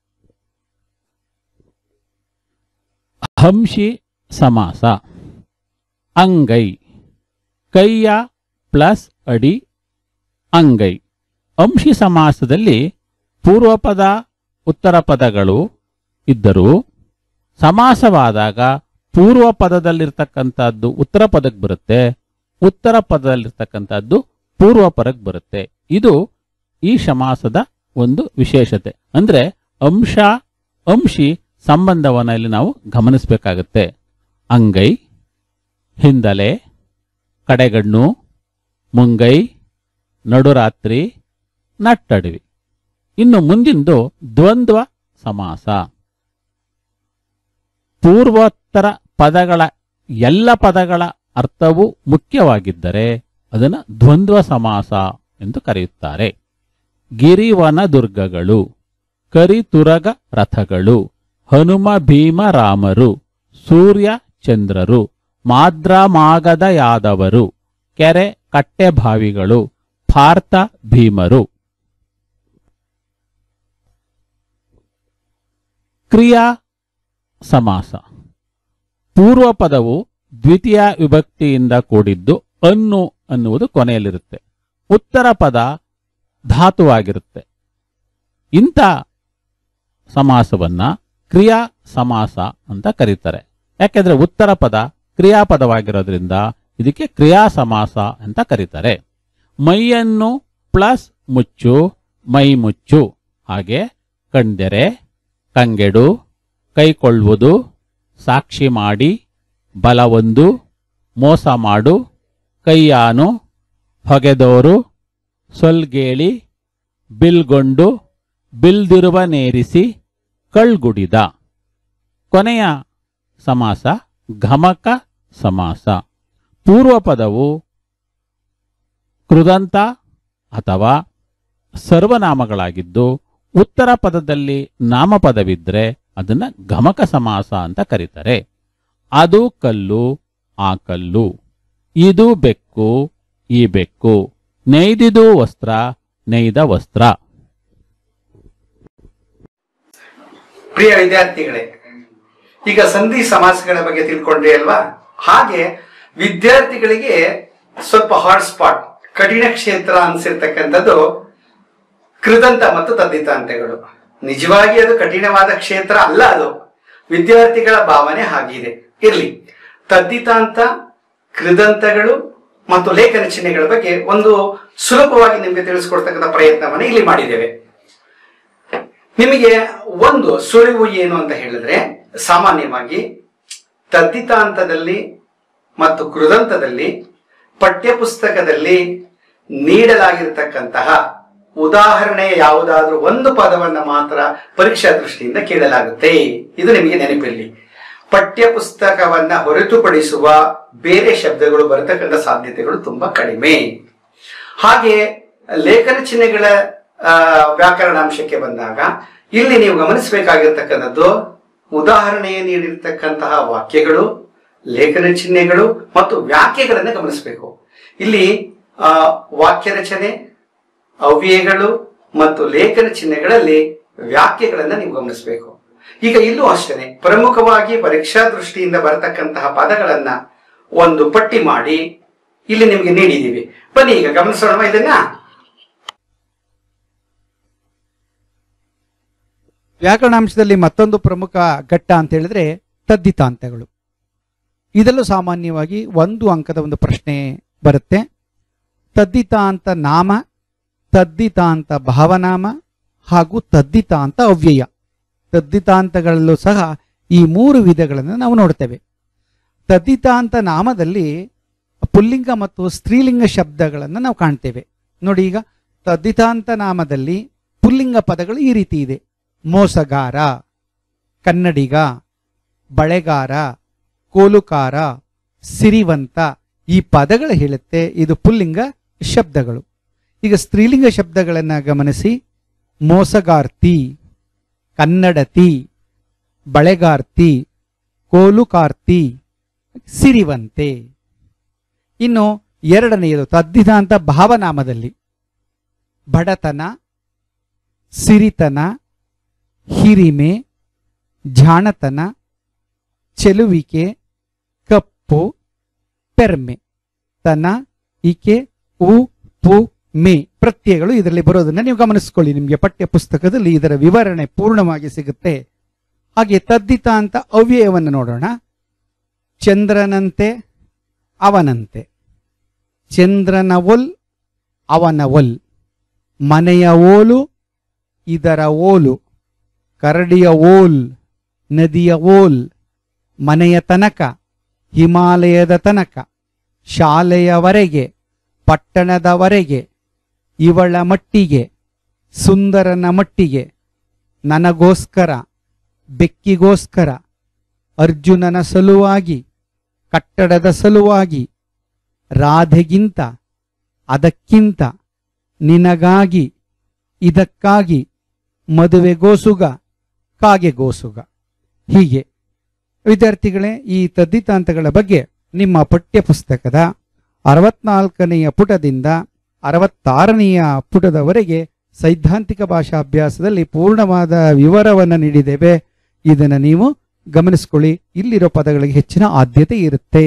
ಹಂಶಿ ಸಮಾಸ ಅಂಗೈ ಕೈಯ ಪ್ಲಸ್ ಅಡಿ ಅಂಗೈ ಅಂಶಿ ಸಮಾಸದಲ್ಲಿ ಪೂರ್ವಪದ ಉತ್ತರ ಪದಗಳು ಇದ್ದರೂ ಸಮಾಸವಾದಾಗ ಪೂರ್ವ ಪದದಲ್ಲಿರ್ತಕ್ಕಂಥದ್ದು ಉತ್ತರ ಪದಕ್ಕೆ ಬರುತ್ತೆ ಉತ್ತರ ಪದದಲ್ಲಿರ್ತಕ್ಕಂಥದ್ದು ಪೂರ್ವ ಪದಕ್ಕೆ ಬರುತ್ತೆ ಇದು ಈ ಸಮಾಸದ ಒಂದು ವಿಶೇಷತೆ ಅಂದ್ರೆ ಅಂಶ ಅಂಶಿ ಸಂಬಂಧವನ್ನ ಇಲ್ಲಿ ನಾವು ಗಮನಿಸಬೇಕಾಗುತ್ತೆ ಅಂಗೈ ಹಿಂದಲೆ ಕಡೆಗಣ್ಣು ಮುಂಗೈ ನಡುರಾತ್ರಿ ನಟ್ಟಡವಿ ಇನ್ನು ಮುಂದಿಂದು ದ್ವಂದ್ವ ಸಮಾಸ ಪೂರ್ವೋತ್ತರ ಪದಗಳ ಎಲ್ಲ ಪದಗಳ ಅರ್ಥವು ಮುಖ್ಯವಾಗಿದ್ದರೆ ಅದನ್ನು ದ್ವಂದ್ವ ಸಮಾಸ ಎಂದು ಕರೆಯುತ್ತಾರೆ ಗಿರಿವನ ದುರ್ಗಗಳು ಕರಿತುರಗ ರಥಗಳು ಹನುಮ ಭೀಮ ರಾಮರು ಸೂರ್ಯ ಚಂದ್ರರು ಮಾದ್ರಮಾಗದ ಯಾದವರು ಕೆರೆ ಕಟ್ಟೆ ಬಾವಿಗಳು ಭಾರತ ಭೀಮರು ಕ್ರಿಯಾ ಸಮಾಸ ಪೂರ್ವ ಪದವು ದ್ವಿತೀಯ ವಿಭಕ್ತಿಯಿಂದ ಕೂಡಿದ್ದು ಅನ್ನು ಅನ್ನುವುದು ಕೊನೆಯಲ್ಲಿರುತ್ತೆ ಉತ್ತರ ಪದ ಧಾತುವಾಗಿರುತ್ತೆ ಇಂಥ ಸಮಾಸವನ್ನ ಕ್ರಿಯಾ ಸಮಾಸ ಅಂತ ಕರೀತಾರೆ ಯಾಕೆಂದ್ರೆ ಉತ್ತರ ಪದ ಕ್ರಿಯಾಪದವಾಗಿರೋದ್ರಿಂದ ಇದಕ್ಕೆ ಕ್ರಿಯಾ ಸಮಾಸ ಅಂತ ಕರೀತಾರೆ ಮೈಯನ್ನು ಪ್ಲಸ್ ಮುಚ್ಚು ಮೈ ಮುಚ್ಚು ಹಾಗೆ ಕಣ್ದೆರೆ ಕಂಗೆಡು ಕೈಕೊಳ್ಳುವುದು ಸಾಕ್ಷಿ ಮಾಡಿ ಬಲವೊಂದು ಮೋಸ ಮಾಡು ಕೈಯಾನು ಹೊಗೆದೋರು ಸೊಲ್ಗೇಳಿ ಬಿಲ್ಗೊಂಡು ಬಿಲ್ದಿರುವ ನೇರಿಸಿ ಕಳ್ಗುಡಿದ ಕೊನೆಯ ಸಮಾಸ ಗಮಕ ಸಮಾಸ ಪೂರ್ವ ಪದವು ಕೃದಂತ ಅಥವಾ ಸರ್ವನಾಮಗಳಾಗಿದ್ದು ಉತ್ತರ ಪದದಲ್ಲಿ ನಾಮಪದವಿದ್ರೆ ಅದನ್ನ ಗಮಕ ಸಮಾಸ ಅಂತ ಕರೀತಾರೆ ಅದು ಕಲ್ಲು ಆ ಕಲ್ಲು ಇದು ಬೆಕ್ಕು ಈ ಬೆಕ್ಕು ನೇಯ್ದಿದು ವಸ್ತ್ರ ನೇಯ್ದ ವಸ್ತ್ರ ಪ್ರಿಯ ವಿದ್ಯಾರ್ಥಿಗಳೇ ಈಗ ಸಂಧಿ ಸಮಾಸಗಳ ಬಗ್ಗೆ ತಿಳ್ಕೊಂಡ್ರಿ ಅಲ್ವಾ ಹಾಗೆ ವಿದ್ಯಾರ್ಥಿಗಳಿಗೆ ಸ್ವಲ್ಪ ಹಾಟ್ ಸ್ಪಾಟ್ ಕಠಿಣ ಕ್ಷೇತ್ರ ಅನ್ಸಿರ್ತಕ್ಕಂಥದ್ದು ಕೃದಂತ ಮತ್ತು ತದ್ದಿತಾಂತಗಳು ನಿಜವಾಗಿ ಅದು ಕಠಿಣವಾದ ಕ್ಷೇತ್ರ ಅಲ್ಲ ಅದು ವಿದ್ಯಾರ್ಥಿಗಳ ಭಾವನೆ ಹಾಗಿದೆ ಇರ್ಲಿ ತದ್ದಿತಾಂತ ಕೃದಂತಗಳು ಮತ್ತು ಲೇಖನ ಚಿಹ್ನೆಗಳ ಬಗ್ಗೆ ಒಂದು ಸುಲಭವಾಗಿ ನಿಮಗೆ ತಿಳಿಸ್ಕೊಡ್ತಕ್ಕಂಥ ಪ್ರಯತ್ನವನ್ನು ಇಲ್ಲಿ ಮಾಡಿದ್ದೇವೆ ನಿಮಗೆ ಒಂದು ಸುಳಿವು ಏನು ಅಂತ ಹೇಳಿದ್ರೆ ಸಾಮಾನ್ಯವಾಗಿ ತದ್ದಿತಾಂತದಲ್ಲಿ ಮತ್ತು ಕೃದಂತದಲ್ಲಿ ಪಠ್ಯಪುಸ್ತಕದಲ್ಲಿ ನೀಡಲಾಗಿರ್ತಕ್ಕಂತಹ ಉದಾಹರಣೆ ಯಾವುದಾದ್ರೂ ಒಂದು ಪದವನ್ನ ಮಾತ್ರ ಪರೀಕ್ಷಾ ದೃಷ್ಟಿಯಿಂದ ಕೇಳಲಾಗುತ್ತೆ ಇದು ನಿಮಗೆ ನೆನಪಿರಲಿ ಪಠ್ಯಪುಸ್ತಕವನ್ನ ಹೊರತುಪಡಿಸುವ ಬೇರೆ ಶಬ್ದಗಳು ಬರತಕ್ಕಂಥ ಸಾಧ್ಯತೆಗಳು ತುಂಬಾ ಕಡಿಮೆ ಹಾಗೆ ಲೇಖನ ಚಿಹ್ನೆಗಳ ಆ, ವ್ಯಾಕರಣಾಂಶಕ್ಕೆ ಬಂದಾಗ ಇಲ್ಲಿ ನೀವು ಗಮನಿಸಬೇಕಾಗಿರ್ತಕ್ಕಂಥದ್ದು ಉದಾಹರಣೆ ನೀಡಿರ್ತಕ್ಕಂತಹ ವಾಕ್ಯಗಳು ಲೇಖನ ಚಿಹ್ನೆಗಳು ಮತ್ತು ವ್ಯಾಖ್ಯೆಗಳನ್ನು ಗಮನಿಸಬೇಕು ಇಲ್ಲಿ ಆ, ವಾಕ್ಯ ರಚನೆ ಅವ್ಯಯಗಳು ಮತ್ತು ಲೇಖನ ಚಿಹ್ನೆಗಳಲ್ಲಿ ವ್ಯಾಖ್ಯೆಗಳನ್ನು ನೀವು ಗಮನಿಸಬೇಕು ಈಗ ಇಲ್ಲೂ ಅಷ್ಟೇ ಪ್ರಮುಖವಾಗಿ ಪರೀಕ್ಷಾ ದೃಷ್ಟಿಯಿಂದ ಬರತಕ್ಕಂತಹ ಪದಗಳನ್ನ ಒಂದು ಪಟ್ಟಿ ಮಾಡಿ ಇಲ್ಲಿ ನಿಮಗೆ ನೀಡಿದ್ದೀವಿ ಬನ್ನಿ ಈಗ ಗಮನಿಸೋಣ ಇದನ್ನ ವ್ಯಾಕರಣಾಂಶದಲ್ಲಿ ಮತ್ತೊಂದು ಪ್ರಮುಖ ಘಟ್ಟ ಅಂತ ಹೇಳಿದ್ರೆ ತದ್ದಿತಾಂತಗಳು ಇದರಲ್ಲೂ ಸಾಮಾನ್ಯವಾಗಿ ಒಂದು ಅಂಕದ ಒಂದು ಪ್ರಶ್ನೆ ಬರುತ್ತೆ ತದ್ದಿತಾಂತ ನಾಮ ತದ್ದಿತಾಂತ ಭಾವನಾಮ ಹಾಗೂ ತದ್ದಿತಾಂತ ಅವ್ಯಯ ತದ್ದಿತಾಂತಗಳಲ್ಲೂ ಸಹ ಈ ಮೂರು ವಿಧಗಳನ್ನು ನಾವು ನೋಡ್ತೇವೆ ತದ್ದಿತಾಂತ ನಾಮದಲ್ಲಿ ಪುಲ್ಲಿಂಗ ಮತ್ತು ಸ್ತ್ರೀಲಿಂಗ ಶಬ್ದಗಳನ್ನು ನಾವು ಕಾಣ್ತೇವೆ ನೋಡಿ ಈಗ ತದ್ದಿತಾಂತ ನಾಮದಲ್ಲಿ ಪುಲ್ಲಿಂಗ ಪದಗಳು ಈ ರೀತಿ ಇದೆ ಮೋಸಗಾರ ಕನ್ನಡಿಗ ಬಳೆಗಾರ ಕೋಲುಕಾರ ಸಿರಿವಂತ ಈ ಪದಗಳು ಹೇಳುತ್ತೆ ಇದು ಪುಲ್ಲಿಂಗ ಶಬ್ದಗಳು ಈಗ ಸ್ತ್ರೀಲಿಂಗ ಶಬ್ದಗಳನ್ನು ಗಮನಿಸಿ ಮೋಸಗಾರ್ತಿ ಕನ್ನಡತಿ ಬಳೆಗಾರ್ತಿ ಕೋಲುಕಾರ್ತಿ ಸಿರಿವಂತೆ ಇನ್ನು ಎರಡನೆಯದು ತದ್ದಿತಾಂತ ಭಾವನಾಮದಲ್ಲಿ ಬಡತನ ಸಿರಿತನ ಹಿರಿಮೆ ಜಾಣತನ ಚೆಲುವಿಕೆ ಕಪ್ಪು ಪೆರ್ಮೆ ತನ ಇಕೆ ಉ ಪು ಮೆ ಪ್ರತ್ಯಯಗಳು ಇದರಲ್ಲಿ ಬರೋದನ್ನ ನೀವು ಗಮನಿಸ್ಕೊಳ್ಳಿ ನಿಮಗೆ ಪಠ್ಯ ಪುಸ್ತಕದಲ್ಲಿ ಇದರ ವಿವರಣೆ ಪೂರ್ಣವಾಗಿ ಸಿಗುತ್ತೆ ಹಾಗೆ ತದ್ದಿತ ಅಂತ ಅವ್ಯಯವನ್ನು ನೋಡೋಣ ಚಂದ್ರನಂತೆ ಅವನಂತೆ ಚಂದ್ರನ ಒಲ್ ಅವನ ಒಲ್ ಮನೆಯ ಓಲು ಇದರ ಓಲು ಕರಡಿಯ ಓಲ್ ನದಿಯ ಓಲ್ ಮನೆಯ ತನಕ ಹಿಮಾಲಯದ ತನಕ ಶಾಲೆಯವರೆಗೆ ಪಟ್ಟಣದವರೆಗೆ ಇವಳ ಮಟ್ಟಿಗೆ ಸುಂದರನ ಮಟ್ಟಿಗೆ ನನಗೋಸ್ಕರ ಬೆಕ್ಕಿಗೋಸ್ಕರ ಅರ್ಜುನನ ಸಲುವಾಗಿ ಕಟ್ಟಡದ ಸಲುವಾಗಿ ರಾಧೆಗಿಂತ ಅದಕ್ಕಿಂತ ನಿನಗಾಗಿ ಇದಕ್ಕಾಗಿ ಮದುವೆಗೋಸುಗ ಕಾಗೆಗೋಸುಗ ಹೀಗೆ ವಿದ್ಯಾರ್ಥಿಗಳೇ ಈ ತದ್ದಿತಾಂತಗಳ ಬಗ್ಗೆ ನಿಮ್ಮ ಪಠ್ಯ ಪುಸ್ತಕದ ಅರವತ್ನಾಲ್ಕನೆಯ ಪುಟದಿಂದ ಅರವತ್ತಾರನೆಯ ಪುಟದವರೆಗೆ ಸೈದ್ಧಾಂತಿಕ ಭಾಷಾಭ್ಯಾಸದಲ್ಲಿ ಪೂರ್ಣವಾದ ವಿವರವನ್ನು ನೀಡಿದ್ದೇವೆ ಇದನ್ನು ನೀವು ಗಮನಿಸ್ಕೊಳ್ಳಿ ಇಲ್ಲಿರೋ ಪದಗಳಿಗೆ ಹೆಚ್ಚಿನ ಆದ್ಯತೆ ಇರುತ್ತೆ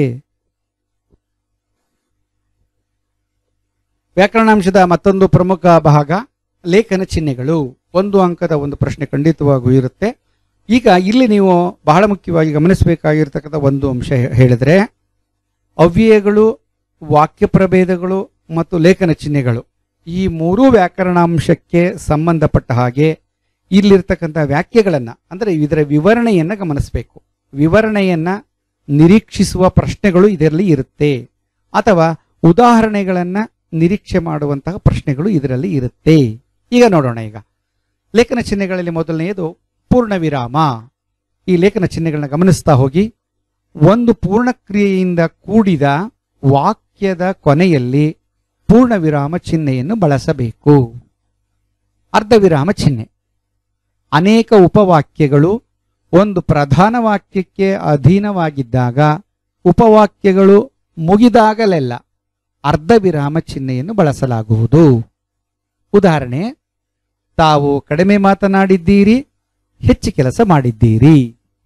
ವ್ಯಾಕರಣಾಂಶದ ಮತ್ತೊಂದು ಪ್ರಮುಖ ಭಾಗ ಲೇಖನ ಚಿಹ್ನೆಗಳು ಒಂದು ಅಂಕದ ಒಂದು ಪ್ರಶ್ನೆ ಖಂಡಿತವಾಗೂ ಇರುತ್ತೆ ಈಗ ಇಲ್ಲಿ ನೀವು ಬಹಳ ಮುಖ್ಯವಾಗಿ ಗಮನಿಸಬೇಕಾಗಿರ್ತಕ್ಕಂಥ ಒಂದು ಅಂಶ ಹೇ- ಹೇಳಿದ್ರೆ ಅವ್ಯಯಗಳು ವಾಕ್ಯ ಪ್ರಭೇದಗಳು ಮತ್ತು ಲೇಖನ ಚಿಹ್ನೆಗಳು ಈ ಮೂರೂ ವ್ಯಾಕರಣಾಂಶಕ್ಕೆ ಸಂಬಂಧಪಟ್ಟ ಹಾಗೆ ಇಲ್ಲಿರ್ತಕ್ಕಂಥ ವ್ಯಾಖ್ಯೆಗಳನ್ನ ಅಂದ್ರೆ ಇದರ ವಿವರಣೆಯನ್ನ ಗಮನಿಸಬೇಕು ವಿವರಣೆಯನ್ನ ನಿರೀಕ್ಷಿಸುವ ಪ್ರಶ್ನೆಗಳು ಇದರಲ್ಲಿ ಇರುತ್ತೆ ಅಥವಾ ಉದಾಹರಣೆಗಳನ್ನ ನಿರೀಕ್ಷೆ ಮಾಡುವಂತಹ ಪ್ರಶ್ನೆಗಳು ಇದರಲ್ಲಿ ಇರುತ್ತೆ ಈಗ ನೋಡೋಣ ಈಗ ಲೇಖನ ಚಿಹ್ನೆಗಳಲ್ಲಿ ಮೊದಲನೆಯದು ಪೂರ್ಣ ವಿರಾಮ ಈ ಲೇಖನ ಚಿಹ್ನೆಗಳನ್ನ ಗಮನಿಸ್ತಾ ಹೋಗಿ ಒಂದು ಪೂರ್ಣ ಕ್ರಿಯೆಯಿಂದ ಕೂಡಿದ ವಾಕ್ಯದ ಕೊನೆಯಲ್ಲಿ ಪೂರ್ಣ ವಿರಾಮ ಚಿಹ್ನೆಯನ್ನು ಬಳಸಬೇಕು ಅರ್ಧ ವಿರಾಮ ಚಿಹ್ನೆ ಅನೇಕ ಉಪವಾಕ್ಯಗಳು ಒಂದು ಪ್ರಧಾನ ವಾಕ್ಯಕ್ಕೆ ಅಧೀನವಾಗಿದ್ದಾಗ ಉಪವಾಕ್ಯಗಳು ಮುಗಿದಾಗಲೆಲ್ಲ ಅರ್ಧ ವಿರಾಮ ಚಿಹ್ನೆಯನ್ನು ಬಳಸಲಾಗುವುದು ಉದಾಹರಣೆ ತಾವು ಕಡಿಮೆ ಮಾತನಾಡಿದ್ದೀರಿ ಹೆಚ್ಚು ಕೆಲಸ ಮಾಡಿದ್ದೀರಿ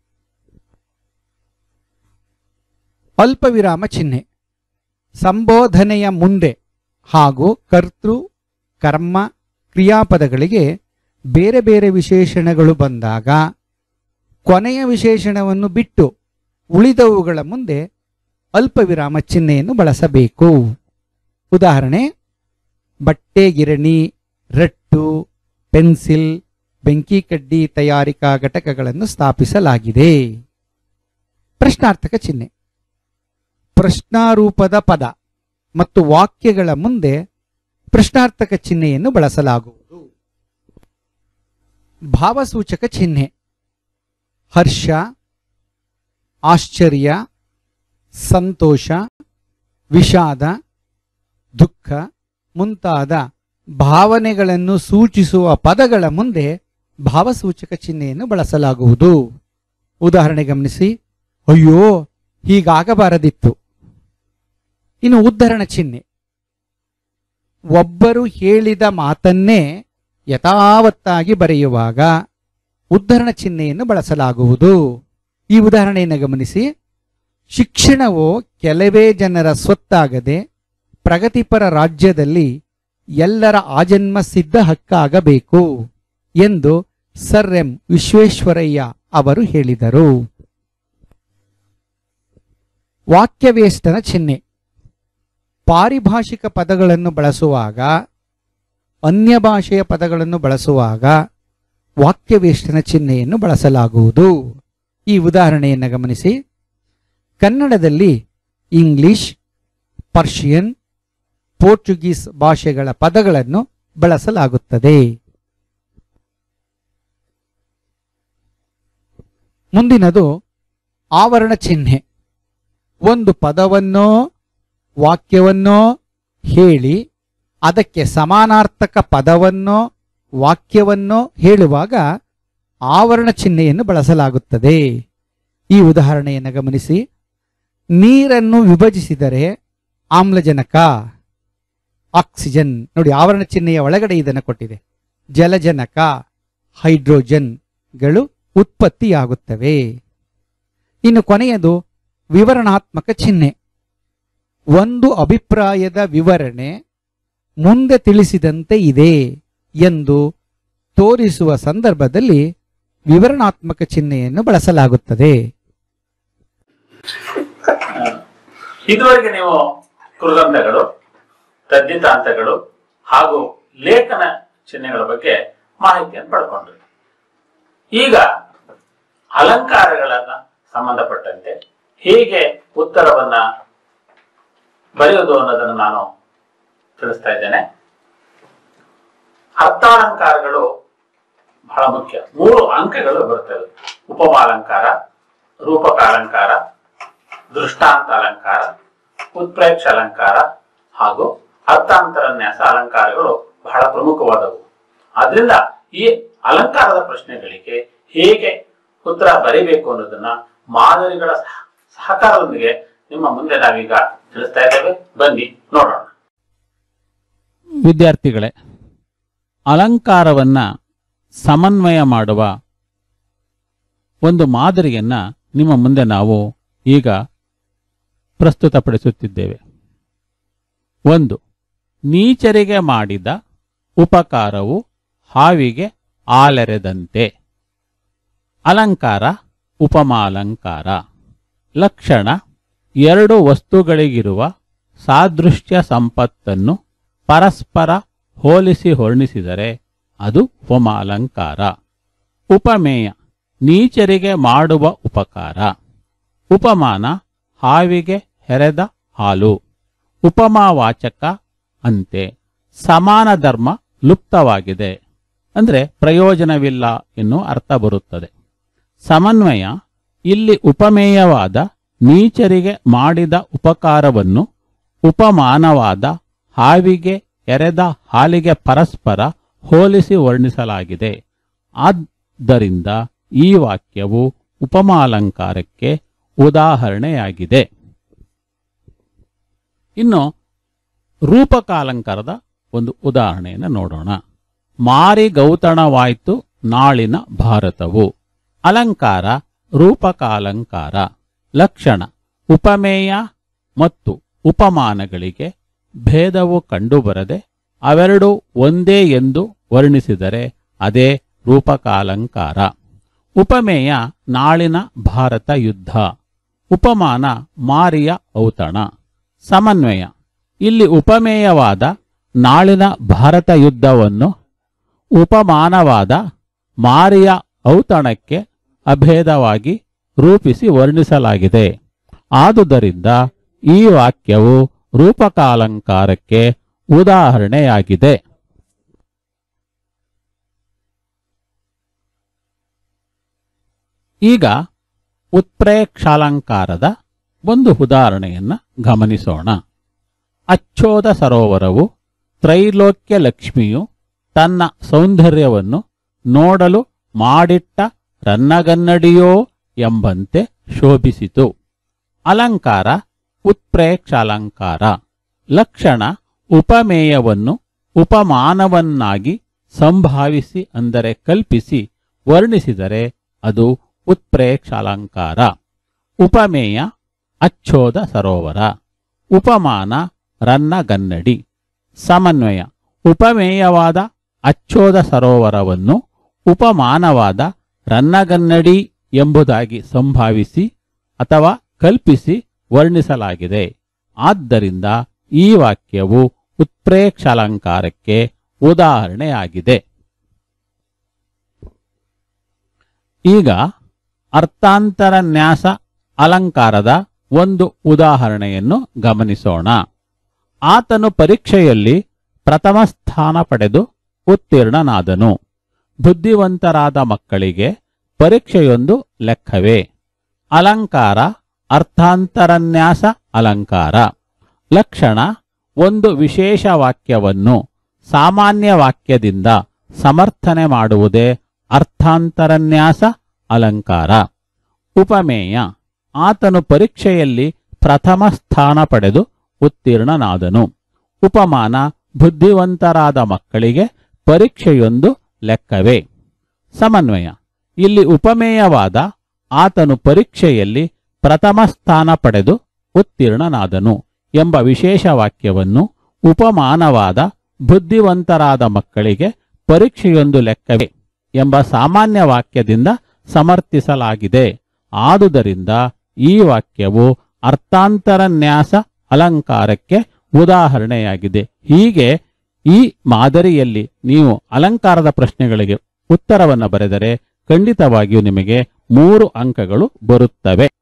ಅಲ್ಪ ವಿರಾಮ ಚಿಹ್ನೆ ಸಂಬೋಧನೆಯ ಮುಂದೆ ಹಾಗೂ ಕರ್ತೃ ಕರ್ಮ ಕ್ರಿಯಾಪದಗಳಿಗೆ ಬೇರೆ ಬೇರೆ ವಿಶೇಷಣಗಳು ಬಂದಾಗ ಕೊನೆಯ ವಿಶೇಷಣವನ್ನು ಬಿಟ್ಟು ಉಳಿದವುಗಳ ಮುಂದೆ ಅಲ್ಪ ವಿರಾಮ ಚಿಹ್ನೆಯನ್ನು ಬಳಸಬೇಕು ಉದಾಹರಣೆ ಬಟ್ಟೆ ಗಿರಣಿ ರಟ್ಟು ಪೆನ್ಸಿಲ್ ಬೆಂಕಿ ಕಡ್ಡಿ ತಯಾರಿಕಾ ಘಟಕಗಳನ್ನು ಸ್ಥಾಪಿಸಲಾಗಿದೆ ಪ್ರಶ್ನಾರ್ಥಕ ಚಿಹ್ನೆ ಪ್ರಶ್ನಾರೂಪದ ಪದ ಮತ್ತು ವಾಕ್ಯಗಳ ಮುಂದೆ ಪ್ರಶ್ನಾರ್ಥಕ ಚಿಹ್ನೆಯನ್ನು ಬಳಸಲಾಗುವುದು ಭಾವಸೂಚಕ ಚಿಹ್ನೆ ಹರ್ಷ ಆಶ್ಚರ್ಯ ಸಂತೋಷ ವಿಷಾದ ದುಃಖ ಮುಂತಾದ ಭಾವನೆಗಳನ್ನು ಸೂಚಿಸುವ ಪದಗಳ ಮುಂದೆ ಭಾವಸೂಚಕ ಚಿಹ್ನೆಯನ್ನು ಬಳಸಲಾಗುವುದು ಉದಾಹರಣೆ ಗಮನಿಸಿ ಅಯ್ಯೋ ಹೀಗಾಗಬಾರದಿತ್ತು ಇನ್ನು ಉದ್ಧರಣ ಚಿಹ್ನೆ ಒಬ್ಬರು ಹೇಳಿದ ಮಾತನ್ನೇ ಯಥಾವತ್ತಾಗಿ ಬರೆಯುವಾಗ ಉದ್ಧರಣ ಚಿಹ್ನೆಯನ್ನು ಬಳಸಲಾಗುವುದು ಈ ಉದಾಹರಣೆಯನ್ನು ಗಮನಿಸಿ ಶಿಕ್ಷಣವು ಕೆಲವೇ ಜನರ ಸ್ವತ್ತಾಗದೆ ಪ್ರಗತಿಪರ ರಾಜ್ಯದಲ್ಲಿ ಎಲ್ಲರ ಆಜನ್ಮ ಸಿದ್ಧ ಹಕ್ಕಾಗಬೇಕು ಎಂದು ಸರ್ ಎಂ ವಿಶ್ವೇಶ್ವರಯ್ಯ ಅವರು ಹೇಳಿದರು ವಾಕ್ಯವೇಷ್ಟನ ಚಿಹ್ನೆ ಪಾರಿಭಾಷಿಕ ಪದಗಳನ್ನು ಬಳಸುವಾಗ ಅನ್ಯ ಭಾಷೆಯ ಪದಗಳನ್ನು ಬಳಸುವಾಗ ವಾಕ್ಯವೇಷ್ಟನ ಚಿಹ್ನೆಯನ್ನು ಬಳಸಲಾಗುವುದು ಈ ಉದಾಹರಣೆಯನ್ನು ಗಮನಿಸಿ ಕನ್ನಡದಲ್ಲಿ ಇಂಗ್ಲಿಷ್ ಪರ್ಷಿಯನ್ ಪೋರ್ಚುಗೀಸ್ ಭಾಷೆಗಳ ಪದಗಳನ್ನು ಬಳಸಲಾಗುತ್ತದೆ ಮುಂದಿನದು ಆವರಣ ಚಿಹ್ನೆ ಒಂದು ಪದವನ್ನೋ ವಾಕ್ಯವನ್ನೋ ಹೇಳಿ ಅದಕ್ಕೆ ಸಮಾನಾರ್ಥಕ ಪದವನ್ನೋ ವಾಕ್ಯವನ್ನೋ ಹೇಳುವಾಗ ಆವರಣ ಚಿಹ್ನೆಯನ್ನು ಬಳಸಲಾಗುತ್ತದೆ ಈ ಉದಾಹರಣೆಯನ್ನು ಗಮನಿಸಿ ನೀರನ್ನು ವಿಭಜಿಸಿದರೆ ಆಮ್ಲಜನಕ ಆಕ್ಸಿಜನ್ ನೋಡಿ ಆವರಣ ಚಿಹ್ನೆಯ ಒಳಗಡೆ ಇದನ್ನು ಕೊಟ್ಟಿದೆ ಜಲಜನಕ ಹೈಡ್ರೋಜನ್ಗಳು ಉತ್ಪತ್ತಿಯಾಗುತ್ತವೆ ಇನ್ನು ಕೊನೆಯದು ವಿವರಣಾತ್ಮಕ ಚಿಹ್ನೆ ಒಂದು ಅಭಿಪ್ರಾಯದ ವಿವರಣೆ ಮುಂದೆ ತಿಳಿಸಿದಂತೆ ಇದೆ ಎಂದು ತೋರಿಸುವ ಸಂದರ್ಭದಲ್ಲಿ ವಿವರಣಾತ್ಮಕ ಚಿಹ್ನೆಯನ್ನು ಬಳಸಲಾಗುತ್ತದೆ ಇದುವರೆಗೆ ನೀವು ಕೃದಂತಗಳು ತದ್ದಿತಾಂತಗಳು ಹಾಗೂ ಲೇಖನ ಚಿಹ್ನೆಗಳ ಬಗ್ಗೆ ಮಾಹಿತಿಯನ್ನು ಪಡ್ಕೊಂಡ್ರಿ ಈಗ ಅಲಂಕಾರಗಳನ್ನ ಸಂಬಂಧಪಟ್ಟಂತೆ ಹೇಗೆ ಉತ್ತರವನ್ನ ಬರೆಯುವುದು ಅನ್ನೋದನ್ನು ನಾನು ತಿಳಿಸ್ತಾ ಇದ್ದೇನೆ ಅರ್ಥಾಲಂಕಾರಗಳು ಬಹಳ ಮುಖ್ಯ ಮೂರು ಅಂಕಗಳು ಬರ್ತವೆ ಉಪಮಾಲಂಕಾರ ರೂಪಕ ಅಲಂಕಾರ ದೃಷ್ಟಾಂತ ಅಲಂಕಾರ ಉತ್ಪ್ರೇಕ್ಷ ಅಲಂಕಾರ ಹಾಗೂ ಅರ್ಥಾಂತರನ್ಯಾಸ ಅಲಂಕಾರಗಳು ಬಹಳ ಪ್ರಮುಖವಾದವು ಆದ್ರಿಂದ ಈ ಅಲಂಕಾರದ ಪ್ರಶ್ನೆಗಳಿಗೆ ಹೇಗೆ ಉತ್ತರ ಬರೀಬೇಕು ಅನ್ನೋದನ್ನ ಮಾದರಿಗಳ ಸಹ- ಸಹಕಾರದೊಂದಿಗೆ ನಿಮ್ಮ ಮುಂದೆ ನಾವೀಗ ತಿಳಿಸ್ತಾ ಇದ್ದೇವೆ ಬನ್ನಿ ನೋಡೋಣ ವಿದ್ಯಾರ್ಥಿಗಳೇ ಅಲಂಕಾರವನ್ನ ಸಮನ್ವಯ ಮಾಡುವ ಒಂದು ಮಾದರಿಯನ್ನ ನಿಮ್ಮ ಮುಂದೆ ನಾವು ಈಗ ಪ್ರಸ್ತುತಪಡಿಸುತ್ತಿದ್ದೇವೆ ಒಂದು ನೀಚರಿಗೆ ಮಾಡಿದ ಉಪಕಾರವು ಹಾವಿಗೆ ಆಲೆರೆದಂತೆ ಅಲಂಕಾರ ಉಪಮಾಲಂಕಾರ ಲಕ್ಷಣ ಎರಡು ವಸ್ತುಗಳಿಗಿರುವ ಸಾದೃಶ್ಯ ಸಂಪತ್ತನ್ನು ಪರಸ್ಪರ ಹೋಲಿಸಿ ಹೊರ್ಣಿಸಿದರೆ ಅದು ಉಪಮಾಲಂಕಾರ ಉಪಮೇಯ ನೀಚರಿಗೆ ಮಾಡುವ ಉಪಕಾರ ಉಪಮಾನ ಹಾವಿಗೆ ಹೆರೆದ ಹಾಲು ಉಪಮಾವಾಚಕ ಅಂತೆ ಸಮಾನ ಧರ್ಮ ಲುಪ್ತವಾಗಿದೆ ಅಂದ್ರೆ ಪ್ರಯೋಜನವಿಲ್ಲ ಎನ್ನುವ ಅರ್ಥ ಬರುತ್ತದೆ ಸಮನ್ವಯ ಇಲ್ಲಿ ಉಪಮೇಯವಾದ ನೀಚರಿಗೆ ಮಾಡಿದ ಉಪಕಾರವನ್ನು ಉಪಮಾನವಾದ ಹಾವಿಗೆ ಎರೆದ ಹಾಲಿಗೆ ಪರಸ್ಪರ ಹೋಲಿಸಿ ವರ್ಣಿಸಲಾಗಿದೆ ಆದ್ದರಿಂದ ಈ ವಾಕ್ಯವು ಉಪಮಾಲಂಕಾರಕ್ಕೆ ಉದಾಹರಣೆಯಾಗಿದೆ ಇನ್ನು ರೂಪಕಾಲಂಕಾರದ ಒಂದು ಉದಾಹರಣೆಯನ್ನು ನೋಡೋಣ ಮಾರಿ ಗೌತಣವಾಯ್ತು ನಾಳಿನ ಭಾರತವು ಅಲಂಕಾರ ರೂಪಕಾಲಂಕಾರ ಲಕ್ಷಣ ಉಪಮೇಯ ಮತ್ತು ಉಪಮಾನಗಳಿಗೆ ಭೇದವು ಕಂಡುಬರದೆ ಅವೆರಡೂ ಒಂದೇ ಎಂದು ವರ್ಣಿಸಿದರೆ ಅದೇ ರೂಪಕಾಲಂಕಾರ ಉಪಮೇಯ ನಾಳಿನ ಭಾರತ ಯುದ್ಧ ಉಪಮಾನ ಮಾರಿಯ ಔತಣ ಸಮನ್ವಯ ಇಲ್ಲಿ ಉಪಮೇಯವಾದ ನಾಳಿನ ಭಾರತ ಯುದ್ಧವನ್ನು ಉಪಮಾನವಾದ ಮಾರಿಯ ಔತಣಕ್ಕೆ ಅಭೇದವಾಗಿ ರೂಪಿಸಿ ವರ್ಣಿಸಲಾಗಿದೆ ಆದುದರಿಂದ ಈ ವಾಕ್ಯವು ರೂಪಕಾಲಂಕಾರಕ್ಕೆ ಉದಾಹರಣೆಯಾಗಿದೆ ಈಗ ಉತ್ಪ್ರೇಕ್ಷಾಲಂಕಾರದ ಒಂದು ಉದಾಹರಣೆಯನ್ನ ಗಮನಿಸೋಣ ಅಚ್ಚೋದ ಸರೋವರವು ತ್ರೈಲೋಕ್ಯ ಲಕ್ಷ್ಮಿಯು ತನ್ನ ಸೌಂದರ್ಯವನ್ನು ನೋಡಲು ಮಾಡಿಟ್ಟ ರನ್ನಗನ್ನಡಿಯೋ ಎಂಬಂತೆ ಶೋಭಿಸಿತು ಅಲಂಕಾರ ಉತ್ಪ್ರೇಕ್ಷಾಲಂಕಾರ ಲಕ್ಷಣ ಉಪಮೇಯವನ್ನು ಉಪಮಾನವನ್ನಾಗಿ ಸಂಭಾವಿಸಿ ಅಂದರೆ ಕಲ್ಪಿಸಿ ವರ್ಣಿಸಿದರೆ ಅದು ಉತ್ಪ್ರೇಕ್ಷಾಲಂಕಾರ ಉಪಮೇಯ ಅಚ್ಚೋದ ಸರೋವರ ಉಪಮಾನ ರನ್ನಗನ್ನಡಿ ಸಮನ್ವಯ ಉಪಮೇಯವಾದ ಅಚ್ಚೋದ ಸರೋವರವನ್ನು ಉಪಮಾನವಾದ ರನ್ನಗನ್ನಡಿ ಎಂಬುದಾಗಿ ಸಂಭಾವಿಸಿ ಅಥವಾ ಕಲ್ಪಿಸಿ ವರ್ಣಿಸಲಾಗಿದೆ ಆದ್ದರಿಂದ ಈ ವಾಕ್ಯವು ಉತ್ಪ್ರೇಕ್ಷಾಲಂಕಾರಕ್ಕೆ ಉದಾಹರಣೆಯಾಗಿದೆ ಈಗ ಅರ್ಥಾಂತರನ್ಯಾಸ ಅಲಂಕಾರದ ಒಂದು ಉದಾಹರಣೆಯನ್ನು ಗಮನಿಸೋಣ ಆತನು ಪರೀಕ್ಷೆಯಲ್ಲಿ ಪ್ರಥಮ ಸ್ಥಾನ ಪಡೆದು ಉತ್ತೀರ್ಣನಾದನು ಬುದ್ಧಿವಂತರಾದ ಮಕ್ಕಳಿಗೆ ಪರೀಕ್ಷೆಯೊಂದು ಲೆಕ್ಕವೇ ಅಲಂಕಾರ ಅರ್ಥಾಂತರನ್ಯಾಸ ಅಲಂಕಾರ ಲಕ್ಷಣ ಒಂದು ವಿಶೇಷ ವಾಕ್ಯವನ್ನು ಸಾಮಾನ್ಯ ವಾಕ್ಯದಿಂದ ಸಮರ್ಥನೆ ಮಾಡುವುದೇ ಅರ್ಥಾಂತರನ್ಯಾಸ ಅಲಂಕಾರ ಉಪಮೇಯ ಆತನು ಪರೀಕ್ಷೆಯಲ್ಲಿ ಪ್ರಥಮ ಸ್ಥಾನ ಪಡೆದು ಉತ್ತೀರ್ಣನಾದನು ಉಪಮಾನ ಬುದ್ಧಿವಂತರಾದ ಮಕ್ಕಳಿಗೆ ಪರೀಕ್ಷೆಯೊಂದು ಲೆಕ್ಕವೇ ಸಮನ್ವಯ ಇಲ್ಲಿ ಉಪಮೇಯವಾದ ಆತನು ಪರೀಕ್ಷೆಯಲ್ಲಿ ಪ್ರಥಮ ಸ್ಥಾನ ಪಡೆದು ಉತ್ತೀರ್ಣನಾದನು ಎಂಬ ವಿಶೇಷ ವಾಕ್ಯವನ್ನು ಉಪಮಾನವಾದ ಬುದ್ಧಿವಂತರಾದ ಮಕ್ಕಳಿಗೆ ಪರೀಕ್ಷೆಯೊಂದು ಲೆಕ್ಕವೇ ಎಂಬ ಸಾಮಾನ್ಯ ವಾಕ್ಯದಿಂದ ಸಮರ್ಥಿಸಲಾಗಿದೆ ಆದುದರಿಂದ ಈ ವಾಕ್ಯವು ಅರ್ಥಾಂತರನ್ಯಾಸ ಅಲಂಕಾರಕ್ಕೆ ಉದಾಹರಣೆಯಾಗಿದೆ ಹೀಗೆ ಈ ಮಾದರಿಯಲ್ಲಿ ನೀವು ಅಲಂಕಾರದ ಪ್ರಶ್ನೆಗಳಿಗೆ ಉತ್ತರವನ್ನು ಬರೆದರೆ ಖಂಡಿತವಾಗಿಯೂ ನಿಮಗೆ ಮೂರು ಅಂಕಗಳು ಬರುತ್ತವೆ